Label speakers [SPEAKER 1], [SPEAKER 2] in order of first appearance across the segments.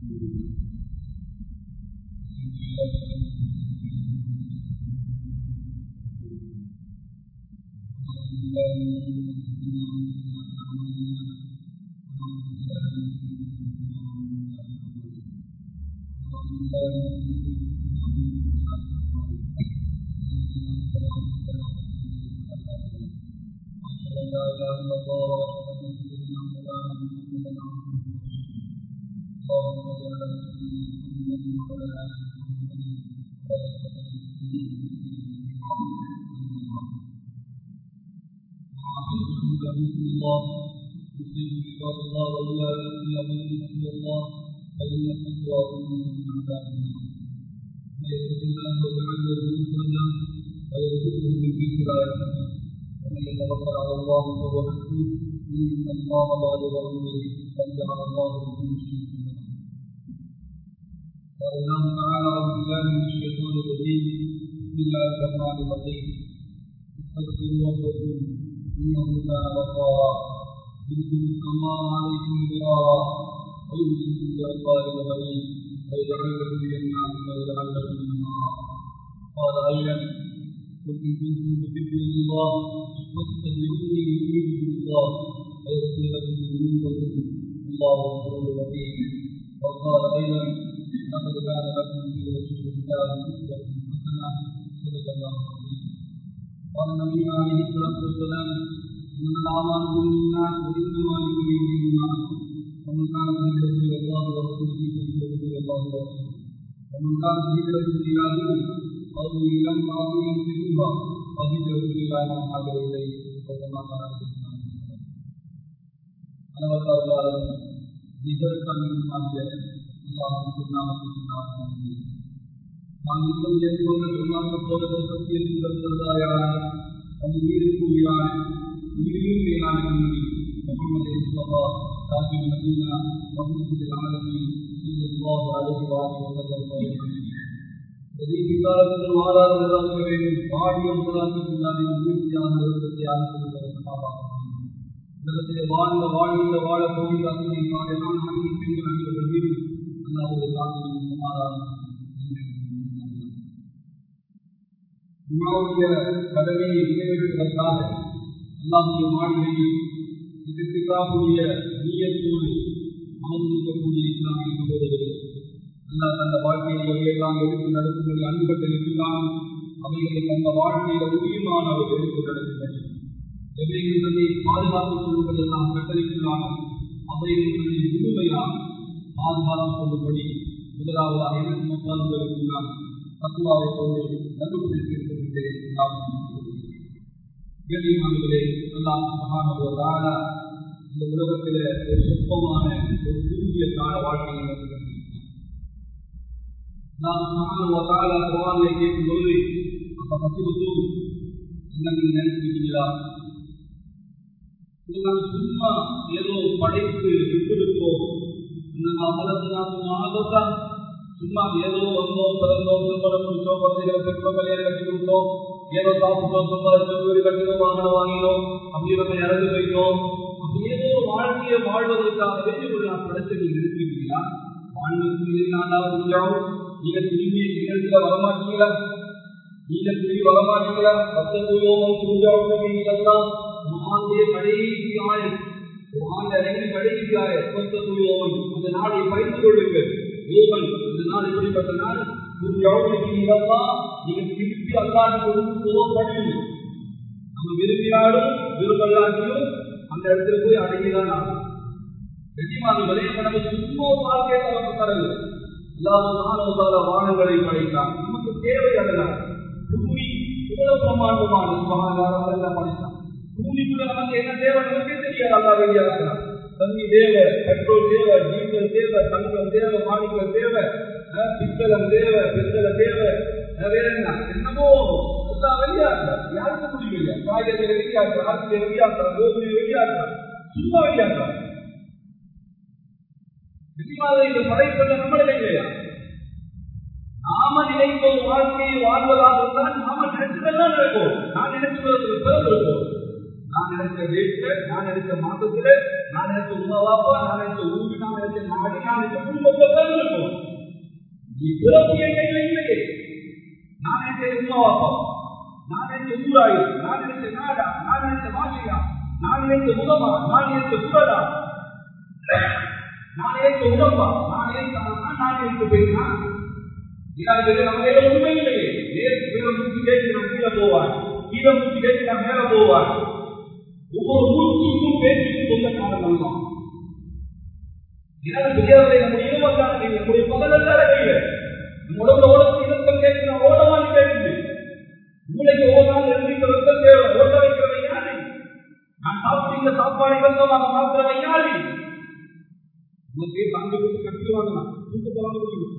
[SPEAKER 1] ومن يتوكل على الله فهو حسبه ان الله بالغ امره قد جعل الله لكل شيء قال الله تعالى اعوذ بالله من الشيطان الرجيم بسم الله الرحمن الرحيم استغفروا ربكم انه كان غفارا يرسل السماء عليكم مدرارا ويمسكم بأبطال الغنيم ويجعل لكم جنات ويجعل لكم انهارا قال ايضا قل ان كنتم تحبون الله فاتبعوني يحببكم الله ويغفر لكم ذنوبكم الله غفور رحيم وقال ايضا لقد كان لكم في رسول الله اسوه حسنه صدق الله العظيم قال النبي عليه الصلاه والسلام ان الاعمال بالناس وانما لكل امرئ ما ومن كانت هجرته الى الله ورسوله فهجرته الى الله ورسوله ومن كانت هجرته الى دين او الى امراه ينكحها فهجرته الى ما هاجر اليه وكما قال عليه الصلاه والسلام அளவற்றாலும் நிகழ்த்தன்மையாகிய அல்லாஹுக்கு நாமத்துக்கு நாமம் நாம் இன்னும் ஏற்றுக்கொண்ட சொன்னாங்க போல சத்தியம் சிறந்ததாயான அது உயிருக்குரியான உயிரியும் மேலான நம்பி முகமது முஸ்தபா தாஜி மதீனா மஹமது ஆலமி ஸல்லல்லாஹு அலைஹி வஸல்லம் காலத்தில் வாழாத நிலவ வேண்டும் பாடிய முதலாளிக்கு உறுதியான நிறுத்தத்தை ஆரம்பித்தது உலகத்திலே வாழ்ந்த வாழ்ந்த வாழ போகிற அத்தனை நாடான அனைத்து பெண்கள் அனைவரும் அல்லாவுடைய தாங்கியும் சமாதானம் உமாவுடைய கடமையை நிறைவேற்றுவதற்காக அல்லாஹுடைய மாளிகையில் இதற்காகக்கூடிய நீயத்தோடு அமர்ந்திருக்கக்கூடிய இஸ்லாமிய சகோதரர்களே அல்லாஹ் தந்த வாழ்க்கையை எவையெல்லாம் எடுத்து நடத்தும்படி அன்புகள் இருக்கலாம் அவைகளை தந்த வாழ்க்கையில உரியமான அவர் எடுத்து நடத்தும்படி எவைகளை பாதுகாத்துக் கொள்வதெல்லாம் கட்டளைக்குள்ளானோ அவைகளை முழுமையாக பாதுகாத்துக் கொள்ளும்படி முதலாவதாக எனக்கு மக்கான்களுக்கு நான் தத்துவாவை கொண்டு நடுப்படுத்தியிருக்கின்றேன் கண்ணியமானவர்களே அல்லாம் மகானவரான இந்த உலகத்தில் ஒரு சொற்பமான ஒரு குறுகிய கால வாழ்க்கையை நடத்துகிறேன் நாம் மகானவரான குரானை கேட்கும் பொழுது அப்ப பசுவத்தும் என்ன நீங்க நினைச்சிருக்கீங்களா இதெல்லாம் சும்மா ஏதோ படைத்து விட்டுவிட்டோம் ஆபத்தான் சும்மா ஏதோ வந்தோம் பிறந்தோம் திருமணம் முடிச்சோம் குழந்தைகளை பெற்றோம் கல்யாணம் கட்டி கொடுத்தோம் ஏதோ சாப்பிட்டோம் சம்பாதிச்சோம் வீடு கட்டினோம் வாகனம் வாங்கினோம் அப்படி நம்ம இறந்து போயிட்டோம் அப்படி ஏதோ வாழ்க்கையை வாழ்வதற்காகவே ஒரு நான் படைத்து நீங்க இருக்கிறீங்களா வாழ்வதற்கு நான்காவது முடியும் நீங்க திரும்பி நிகழ்ச்சியில வரமாட்டீங்களா நீங்க திரும்பி வரமாட்டீங்களா பத்தொன்பது புரிஞ்சாவுடன் மகானுடைய கடைசி ஆயுள் மகான் இறங்கி கடைசி ஆயுள் பத்தொன்பது அந்த நாளை பயிர்ந்து கொள்ளுங்கள் யோகன் இந்த நாள் இப்படிப்பட்ட நாள் நீங்க திருப்பி அல்லாண்டு கொடுப்படி நம்ம விரும்பினாலும் விரும்பலாட்டியும் அந்த இடத்துல போய் அடங்கிதான் ஆகும் நிச்சயமாக நம்ம சும்மா வாழ்க்கையை நமக்கு தரல அல்லாத வானங்களை படைத்தான் நமக்கு தேவை அதனால் பூமி இவ்வளவு பிரமாண்டமான சுகாதாரம் படைத்தான் பூமிக்குள்ள நமக்கு என்ன தேவை நமக்கே தெரியாது அல்லா வெளியாக தண்ணி தேவை பெட்ரோல் தேவை டீசல் தேவை தங்கம் தேவை மாணிக்கம் தேவை பித்தளம் தேவை பெண்கள தேவை வேற என்ன என்னமோ எல்லாம் வெளியாக்குற யாருக்கு முடியல காய்கறி வெளியாக்குற அரிசியை வெளியாக்குற கோதுமை வெளியாக்குற சும்மா வெளியாக்குற நிச்சயமாக இந்த படைப்பட்ட நம்மளே இல்லையா நாம நினைத்த ஒரு வாழ்க்கையை வாழ்வதாக இருந்தால் நாம நினைச்சதெல்லாம் நடக்கும் நான் நினைச்சதற்கு பிறகு இருக்கும் நான் நினைச்ச வீட்டுல நான் நினைச்ச மாசத்துல நான் நினைச்ச உணவாப்பா நான் நினைச்ச ஊரு நான் நினைச்ச நாடு நான் நினைச்ச குடும்பத்தை இருக்கும் நீ பிறப்பு என் கையில இல்லையே நான் நினைச்ச உணவாப்பா நான் நினைச்ச ஊராயு நான் நினைச்ச நாடா நான் நினைச்ச மாசியா நான் நினைச்ச முகமா நான் நினைச்ச குரலா நான் நினைச்ச உடம்பா நான் நினைச்ச நான் நினைச்ச பேசினா இல்லாதது நம்ம கையில உண்மை இல்லையே நேற்று கீழே மூச்சு கேட்டு நான் கீழே போவான் கீழே மூச்சு கேட்டு நான் மேல போவான் ஒவ்வொரு மூச்சுக்கும் பேச்சுக்கும் சொந்த காரணம் தான் எனக்கு தெரியாததை நம்முடைய இருபத்தாறு கையில் நம்முடைய பதினெட்டாறு கையில் நம்ம உடம்புல ஓடத்து இலக்கம் கேட்கு நான் ஓடமான்னு கேட்குது மூளைக்கு ஓடாமல் இருந்து இந்த ரத்தம் தேவை ஓட்ட வைக்கிறவை யாரு நான் சாப்பிட்டு சாப்பாடு இலக்கமாக மாற்றுறவை யாரு நமக்கு பங்கு கொடுத்து கட்டி வாங்கலாம் தூக்கத்தை வாங்க முடியும்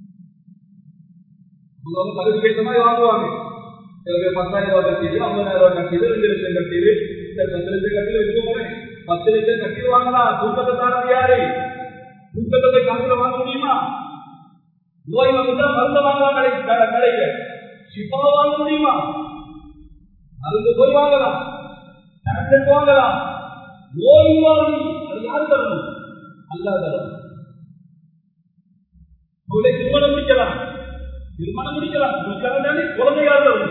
[SPEAKER 1] அவங்க வந்து கருத்து கேட்ட மாதிரி வாங்குவாங்க சில பேர் பத்தாயிரம் ரூபாய் கட்டிடு ஐம்பதாயிரம் ரூபாய் கட்டிடு ரெண்டு லட்சம் கட்டிடு பத்து லட்சம் கட்டிடு வச்சுக்கோங்க பத்து லட்சம் கட்டிடு வாங்கலாம் தூக்கத்தை தானது யாரு தூக்கத்தை போய் காசுல வாங்க முடியுமா நோய் வந்துட்டா மருந்து வாங்கலாம் கடை கடைக்கு சிப்பா வாங்க முடியுமா மருந்து போய் வாங்கலாம் டேப்லெட் வாங்கலாம் நோய் வாங்கி அது யாரு தரணும் அல்லா தரணும் உங்களை திருமணம் முடிக்கலாம் திருமணம் முடிக்கலாம் முடிக்கலாம் தானே குழந்தையாக தரணும்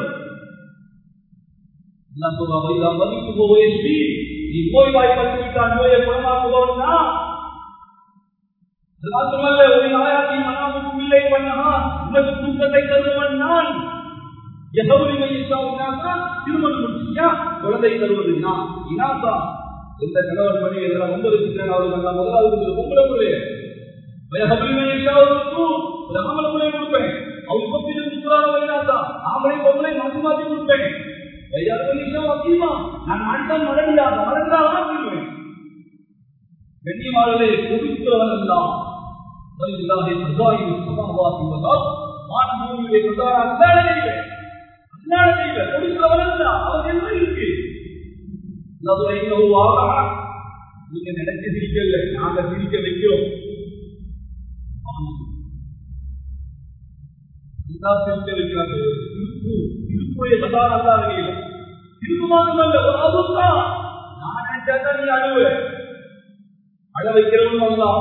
[SPEAKER 1] எல்லாம் சொல்றாங்க இதா மதிப்பு போவேசி நீ நோய் வாய்ப்பட்டு விட்டால் நோயை குணமாக்குவோம்னா அதெல்லாம் சொல்லல ஒரு நாயாத்தி மனாமுக்கும் இல்லை பண்ணா உனக்கு தூக்கத்தை தருவன் நான் எசவுரி மையசா உன்னாக்கா திருமணம் முடிச்சியா குழந்தை தருவது நான் இனாசா எந்த கணவன் மணி எதிராக ஒன்பது சித்திரன் அவருக்கு நான் முதலாவது உங்களை பிள்ளைய வயசபுரி மையசா ஒரு ஆமல பிள்ளை கொடுப்பேன் அவர் பத்திரம் சுற்றுலான வைனாசா ஆமலை பொம்பளை மாற்றி மாற்றி கொடுப்பேன் நான் மனிதன் மறந்தால் மறந்தால் ஆக்கிடுவேன் கண்ணியமானவர்களே கொடுக்கிறவன் எல்லாம் வலில்லாஹி மசாயிபு ஸமாவாத்தி வல் அர்த் வானபூமியிலே கொண்டாட அல்லாஹ் இல்லை அல்லாஹ் இல்லை கொடுக்கிறவன் எல்லாம் அவன் என்ன இருக்கு அல்லாஹ் இன்னும் வாழா நீங்க நினைச்சு சிரிக்கல நாங்க சிரிக்க வைக்கிறோம் அல்லாஹ் சிரிக்க வைக்கிறாங்க திருப்பு திருப்புடைய சதா நல்லா இல்லை திருப்பு மாத்திரமல்ல ஒரு அதுதான் நான் நினைச்சா நீ அழுவேன் அழ வைக்கிறவன் அல்லா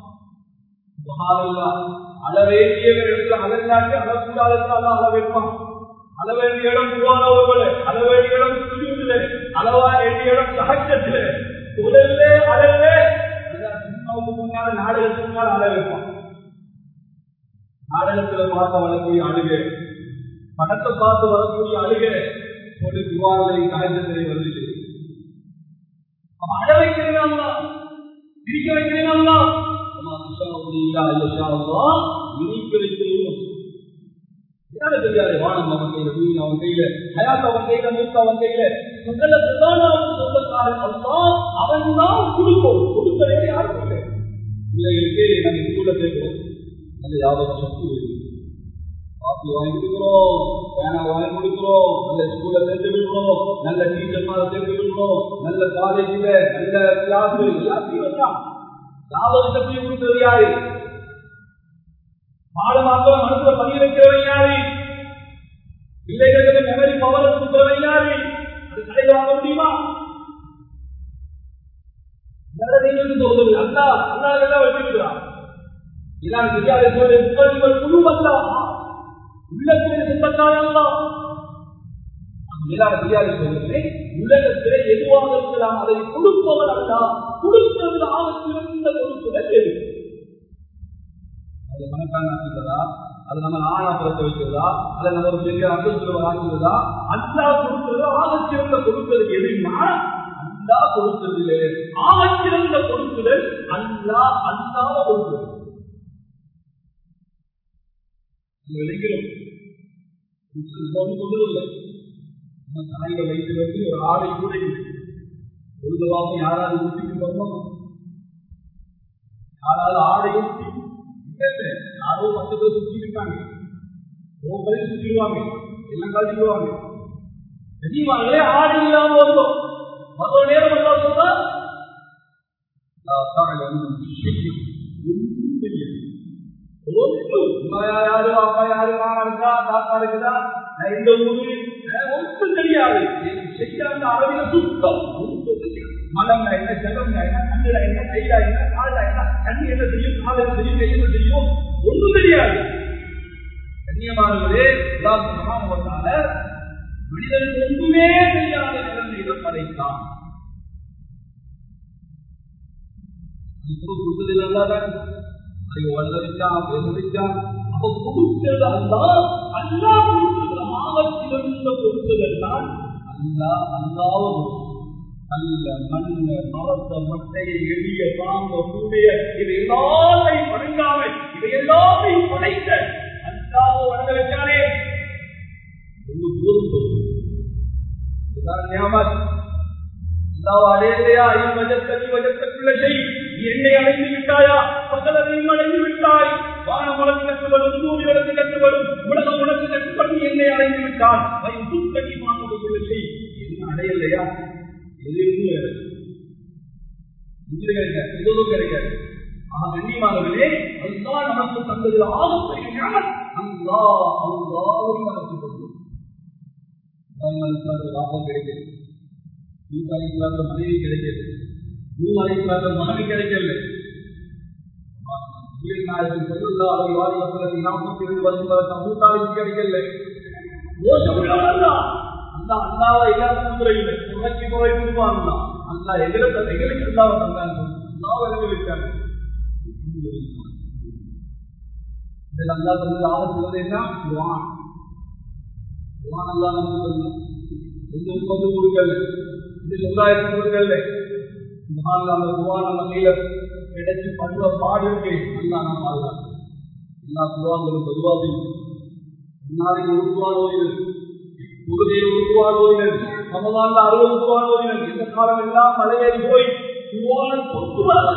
[SPEAKER 1] அழ வேண்டிய இடத்துல அழகாட்டி அழக்கூடாது அழ வைப்பான் அழ வேண்டிய இடம் புவானவர்கள அழ வேண்டிய இடம் சுஜூதுல அளவா வேண்டிய இடம் சகஜத்துல உடல்ல அழல்ல சினிமாவுக்கு முன்னால நாடகத்துக்கு முன்னால் அழ வைப்பான் நாடகத்துல பார்த்து வரக்கூடிய அழுகை படத்தை பார்த்து வரக்கூடிய அழுகை ஒரு துவாரலை காய்ச்சலை வந்துச்சு அழ வைக்கிறேன் சிரிக்க வைக்கிறேன் அல்லா இனிக்க வைக்கிறோம் யாரு தெரியாது வானம் அவன் கையில பூமி அவன் கையில ஹயாத் அவன் கையில மூத்த அவன் கையில சகலத்துதான் அவன் சொந்தக்காரன் அல்லா அவன் தான் கொடுப்போம் கொடுக்கவே யாரும் இல்லை பிள்ளைகளுக்கு நாங்கள் ஸ்கூல்ல சேர்க்கிறோம் நல்ல யாவது சக்தி காப்பி வாங்கி கொடுக்குறோம் பேனா வாங்கி கொடுக்குறோம் நல்ல ஸ்கூல்ல சேர்த்து விடுறோம் நல்ல டீச்சர் மேல சேர்த்து விடுறோம் நல்ல காலேஜ்ல நல்ல கிளாஸ் எல்லாத்தையும் தான் யாவது சக்தியை கொடுத்தது யாரு பாடமாக்கம் மனசுல பதிய வைக்கிறவன் யாரு பிள்ளைகளுக்கு மெமரி பவர் கொடுக்கிறவன் யாரு அது கடையில் வாங்க முடியுமா சொல்லுது அல்லா அல்லா எல்லாம் வச்சிருக்கிறான் இதான் தெரியாத சொல்லுங்கள் குழுவல்லா உள்ளத்திலே சொந்தக்காரன் எல்லாரும் தெரியாது சொல்லுகிறேன் உலகத்திலே எதுவாக இருக்கலாம் அதை கொடுப்பவன் அல்ல கொடுக்கிறது ஆக சிறந்த கொடுப்புகள் எது அது மனக்கான ஆக்குகிறதா அது நம்ம ஆணாபுரத்தை வைக்கிறதா அதை நம்ம ஒரு பெரிய அந்தஸ்து ஆக்குகிறதா அல்லா கொடுக்கிறது ஆக சிறந்த கொடுக்கிறது எதுனா அல்லா கொடுக்கிறது ஆக சிறந்த கொடுக்குதல் அல்லா அல்லாத கொடுக்கிறது விளைகிறோம் கொண்டு இல்லை தலையில வைத்து வைத்து ஒரு ஆடை கூட பொழுதுவாக யாராவது ஊட்டிக்கு வருவாங்க யாராவது ஆடை ஊட்டி யாரோ பத்து பேர் சுற்றி இருக்காங்க ஒவ்வொரு சுற்றிடுவாங்க எல்லாம் கழிச்சுடுவாங்க தெரியுமாங்களே ஆடை இல்லாம வருவோம் மற்ற நேரம் வந்தா சொல்றா ஒன்றும் தெரியாது யாரு அப்பா யாரு இருக்கா தாத்தா இருக்குதா நான் இந்த ஊரு ஒன்றும் தெரியாது செய்யாத அளவில சுத்தம் ஒன்றும் தெரியாது மலம்னா என்ன ஜலம்னா என்ன கண்ணுல என்ன கையில என்ன காலில் என்ன கண்ணு என்ன செய்யும் கால என்ன செய்யும் கை என்ன செய்யும் ஒன்றும் தெரியாது கண்ணியமானவர்களே வந்தால மனிதனுக்கு ஒன்றுமே தெரியாத நிலைமையில படைத்தான் இப்போ கொடுத்ததில் அல்லாதான் அதை வளர வச்சான் பேச வச்சான் அப்ப கொடுத்தது அல்லா அல்லா கொடுத்தது ஆபத்திலிருந்த கொடுத்தது தான் அல்லா அல்லாவும் அல்ல மண் மரத்த மட்டையை எளிய பாம்ப கூடிய இது எல்லாத்தையும் வணங்காம இதை எல்லாத்தையும் படைத்த அல்லாவை வணங்க வச்சானே ஒன்று போதும் ஞாபகம் அல்லாவை அடையலையா இது வஜத்தனி வஜத்தக்குள்ள செய் என்னை அடைந்து விட்டாயா சகலதையும் அடைந்து விட்டாய் வானம் உனக்கு கட்டுப்படும் பூமி உனக்கு கட்டுப்படும் உலகம் உனக்கு கட்டுப்படும் என்னை அடைந்து விட்டான் சுத்தனி மாணவர்களுக்குள்ள செய் என்ன அடையலையா எதுவும் கிடைக்காது எதுவும் கிடைக்காது ஆக கண்ணியமானவர்களே அதுதான் நமக்கு தந்தது ஆகப்பெரிய ஞானம் அல்லா அல்லாவும் நமக்கு கொண்டு லாபம் கிடைக்கிறது அழைக்கலாத மனைவி கிடைக்கிறது நூ அழைக்கலாத மனைவி கிடைக்கல நாற்பத்தி ரெண்டு வருஷம் மூத்தாளுக்கு கிடைக்கல அந்த அண்ணாவை எல்லாருக்கும் முறையில் உனக்கு முறை கொடுப்பாங்க அந்த எங்களுக்கு எங்களுக்கு அல்லாவை தந்தாங்க அல்லாவை எங்களுக்கு இதில் அல்லா தந்தது ஆபத்து என்ன குவான் குவான் அல்லா நமக்கு தந்தோம் எந்த உட்காந்து கொடுக்கல இது சமுதாயத்துக்கு கொடுக்கல மகான் அந்த குவான் நம்ம கையில கிடைச்சி பண்ற பாடு இருக்கு அல்லா நான் பாதுகாப்பு எல்லா குவான்களும் பொதுவாக நாளைக்கு உருவான ஓய்வு உறுதியில் உருவான ஓய்வு சமதான அறுபது உருவான ஓய்வு இந்த காலம் எல்லாம் மலையேறி போய் குவான் கொண்டு வர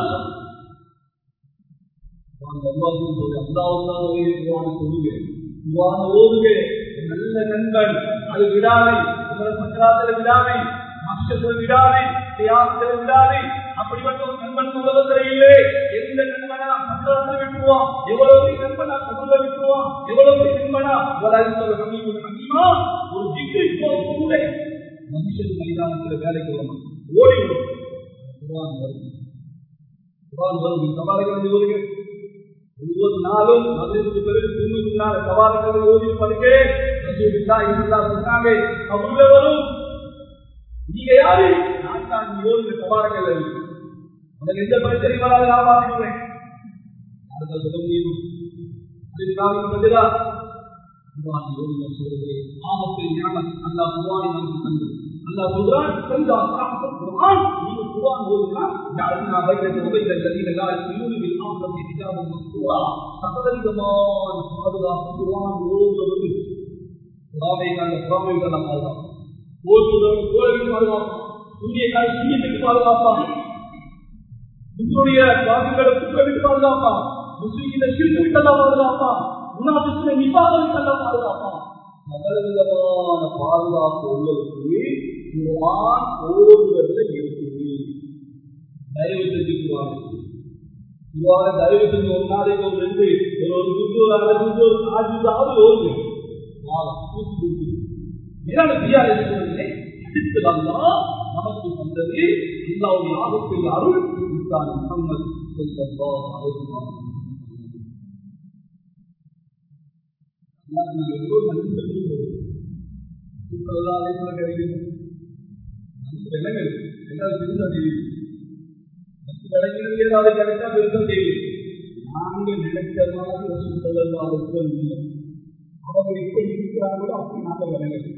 [SPEAKER 1] நல்ல நண்பன் அது விடாமை உங்களை சக்கராத்தில் விடாமை மக்சத்தில் விடாமை தியாகத்தில் விடாமை அப்படிப்பட்ட ஒரு நண்பன் உலகத்தில் இல்லை எந்த நண்பனா சக்கராத்தில் விட்டுருவான் எவ்வளவு நண்பனா கபல விட்டுருவான் எவ்வளவு நண்பனா வளர்ந்த அதிகமா ஒரு டிகிரி கூட மனுஷன் மைதானத்தில் வேலைக்கு வரணும் ஓடி வரும் குரான் வரும் குரான் வரும் சவால்கள் வருகிறேன் ஒவ்வொரு நாளும் மதுரைக்கு பிறகு திரும்பி சவால்களை ஓதி படுக்கே சொன்னாங்க கபூல வரும் நீங்க யாரு நான் தான் ஓதுங்க சவால்கள் உனக்கு எந்த பிரச்சனையும் வராது நான் பாத்துக்கிறேன் யாருக்கால் சொல்ல முடியும் அதுக்கு நான் பதிலா குர்ஆன் ஓதுங்க சொல்லுகிறேன் ஆபத்தில் ஞானம் அல்லாஹ் குர்ஆனை நமக்கு தந்தது அல்லாஹ் சொல்றான் செஞ்சா குர்ஆன் நீங்க குர்ஆன் ஓதுனா ஜஅல்னா பைனக வபைன الذين لا يؤمنون بالآخرة حجابا مستورا சகலவிதமான பாதுகாப்பு குர்ஆன் ஓதுவது குர்ஆனை கண்ட குர்ஆனை கண்ட பாதுகாப்பு ஓதுவது கோவிலுக்கு பாதுகாப்பு சூரிய கால் சூரியனுக்கு பாதுகாப்பான் உங்களுடைய வாக்குகளை குற்றவிட்டு பாதுகாப்பான் முஸ்லீமின சிறுக்கு விட்டெல்லாம் பாதுகாப்பான் முன்னாபிசுன நிபாக விட்டெல்லாம் பாதுகாப்பான் சகலவிதமான பாதுகாப்பு உள்ளவருக்கு குர்ஆன் ஓதுவதில் இருக்குது தயவு செஞ்சுக்குவாங்க இவ்வாறு தயவு செஞ்சு ஒரு நாளைக்கு ஒரு ரெண்டு ஒரு ஒரு சுற்று ஒரு அரை சுற்று ஒரு ஆஜிதாவது ஓதுங்க இதான பிஆர் அடுத்து வந்தா நமக்கு வந்தது அல்லாவுடைய ஆபத்தில் அருள் இஸ்லாம் முகமது ஸல்லல்லாஹு அலைஹி வஸல்லம் அல்லாஹ் நீங்க எவ்வளவு நன்றி சொல்லுங்க ஸல்லல்லாஹு அலைஹி வஸல்லம் கிடைக்கும் நமக்கு விலங்குது எல்லாம் திருந்த தெரியும் விலங்கினது ஏதாவது கிடைச்சா பெருசம் தெரியும் நாங்க நினைச்ச மாதிரி ரசூல் ஸல்லல்லாஹு அலைஹி வஸல்லம் இல்லை அவங்க எப்படி இருக்கிறாங்களோ அப்படி நாங்க விலங்குது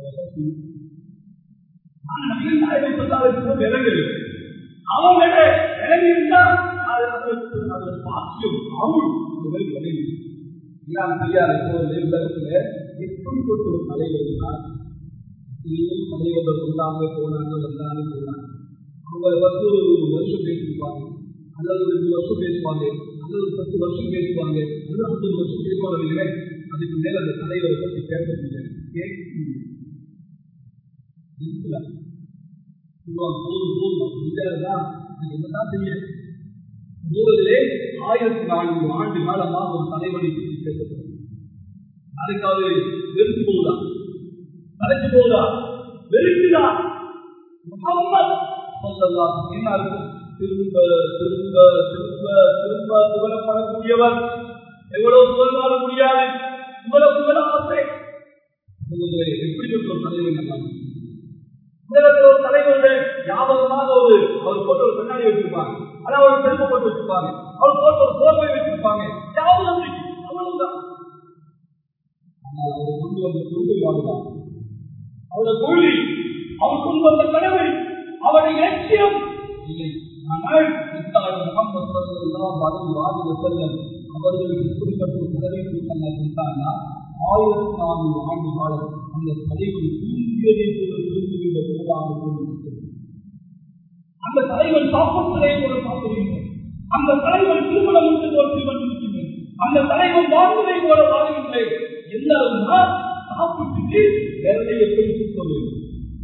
[SPEAKER 1] அவங்க விலகி இருந்தா அது அது பாக்கியம் அவங்க விலகி எல்லாம் தெரியாத போது உலகத்துல எப்படிப்பட்ட ஒரு தலைவர்களா இத்தனையும் தலைவர்கள் சொன்னாங்க போனாங்க வந்தாங்க போனாங்க அவங்க வந்து ஒரு வருஷம் பேசியிருப்பாங்க அல்லது ரெண்டு வருஷம் பேசுவாங்க அல்லது பத்து வருஷம் பேசுவாங்க அல்லது ஐம்பது வருஷம் பேசுவாங்க இல்லை அதுக்கு மேல அந்த தலைவரை பற்றி பேச முடியாது கேட்க முடியாது இருக்கலாம் சொல்லுவாங்க போதும் போதும் முடியாதுதான் என்னதான் செய்ய மூவதிலே ஆயிரத்தி நானூறு ஆண்டு காலமாக ஒரு தலைவனை பற்றி பேசப்படும் அதுக்கு அவர் வெறுத்து போதுதான் கலைச்சு போதா வெறுக்குதா முகம்மது சொல்லலாம் என்ன இருக்கும் திரும்ப திரும்ப திரும்ப திரும்ப புகழப்படக்கூடியவர் எவ்வளவு புகழ்ந்தாலும் முடியாது இவ்வளவு புகழ ஆசை உங்களை எப்படிப்பட்ட ஒரு தலைவர் நல்லா உலகத்தில் ஒரு தலைவருடைய ஞாபகமாக ஒரு அவர் போட்ட ஒரு கண்ணாடி வச்சிருப்பாங்க அதான் அவர் செருப்பு போட்டு வச்சிருப்பாங்க அவர் போட்ட ஒரு போர்வை வச்சிருப்பாங்க ஞாபகம் இருக்கு. அவ்வளவுதான் ஆனால் அவர் கொண்டு வந்த கொள்கை வாழ்ந்தான் அவருடைய கொள்கை அவர் கொண்டு வந்த கடமை அவருடைய லட்சியம் இல்லை ஆனால் முத்தாள் முகமது ஸல்லல்லாஹு அலைஹி வஸல்லம் அவர்களுக்கு இப்படிப்பட்ட ஒரு பதவி கொடுத்தாங்க கொடுத்தாங்கன்னா ஆயிரத்தி நானூறு ஆண்டு காலம் அந்த தலைவன் தூங்கியதை போல தூங்குகின்ற போதாக கொண்டிருக்கிறது அந்த தலைவன் சாப்பிட்டதை போல சாப்பிடுகின்றேன் அந்த தலைவன் திருமணம் என்று போல திருமணம் இருக்கின்றேன் அந்த தலைவன் வாழ்வதை போல வாழ்கின்றேன் எந்த அளவுனா சாப்பிட்டுட்டு வேறதை எப்படி சுத்த வேண்டும்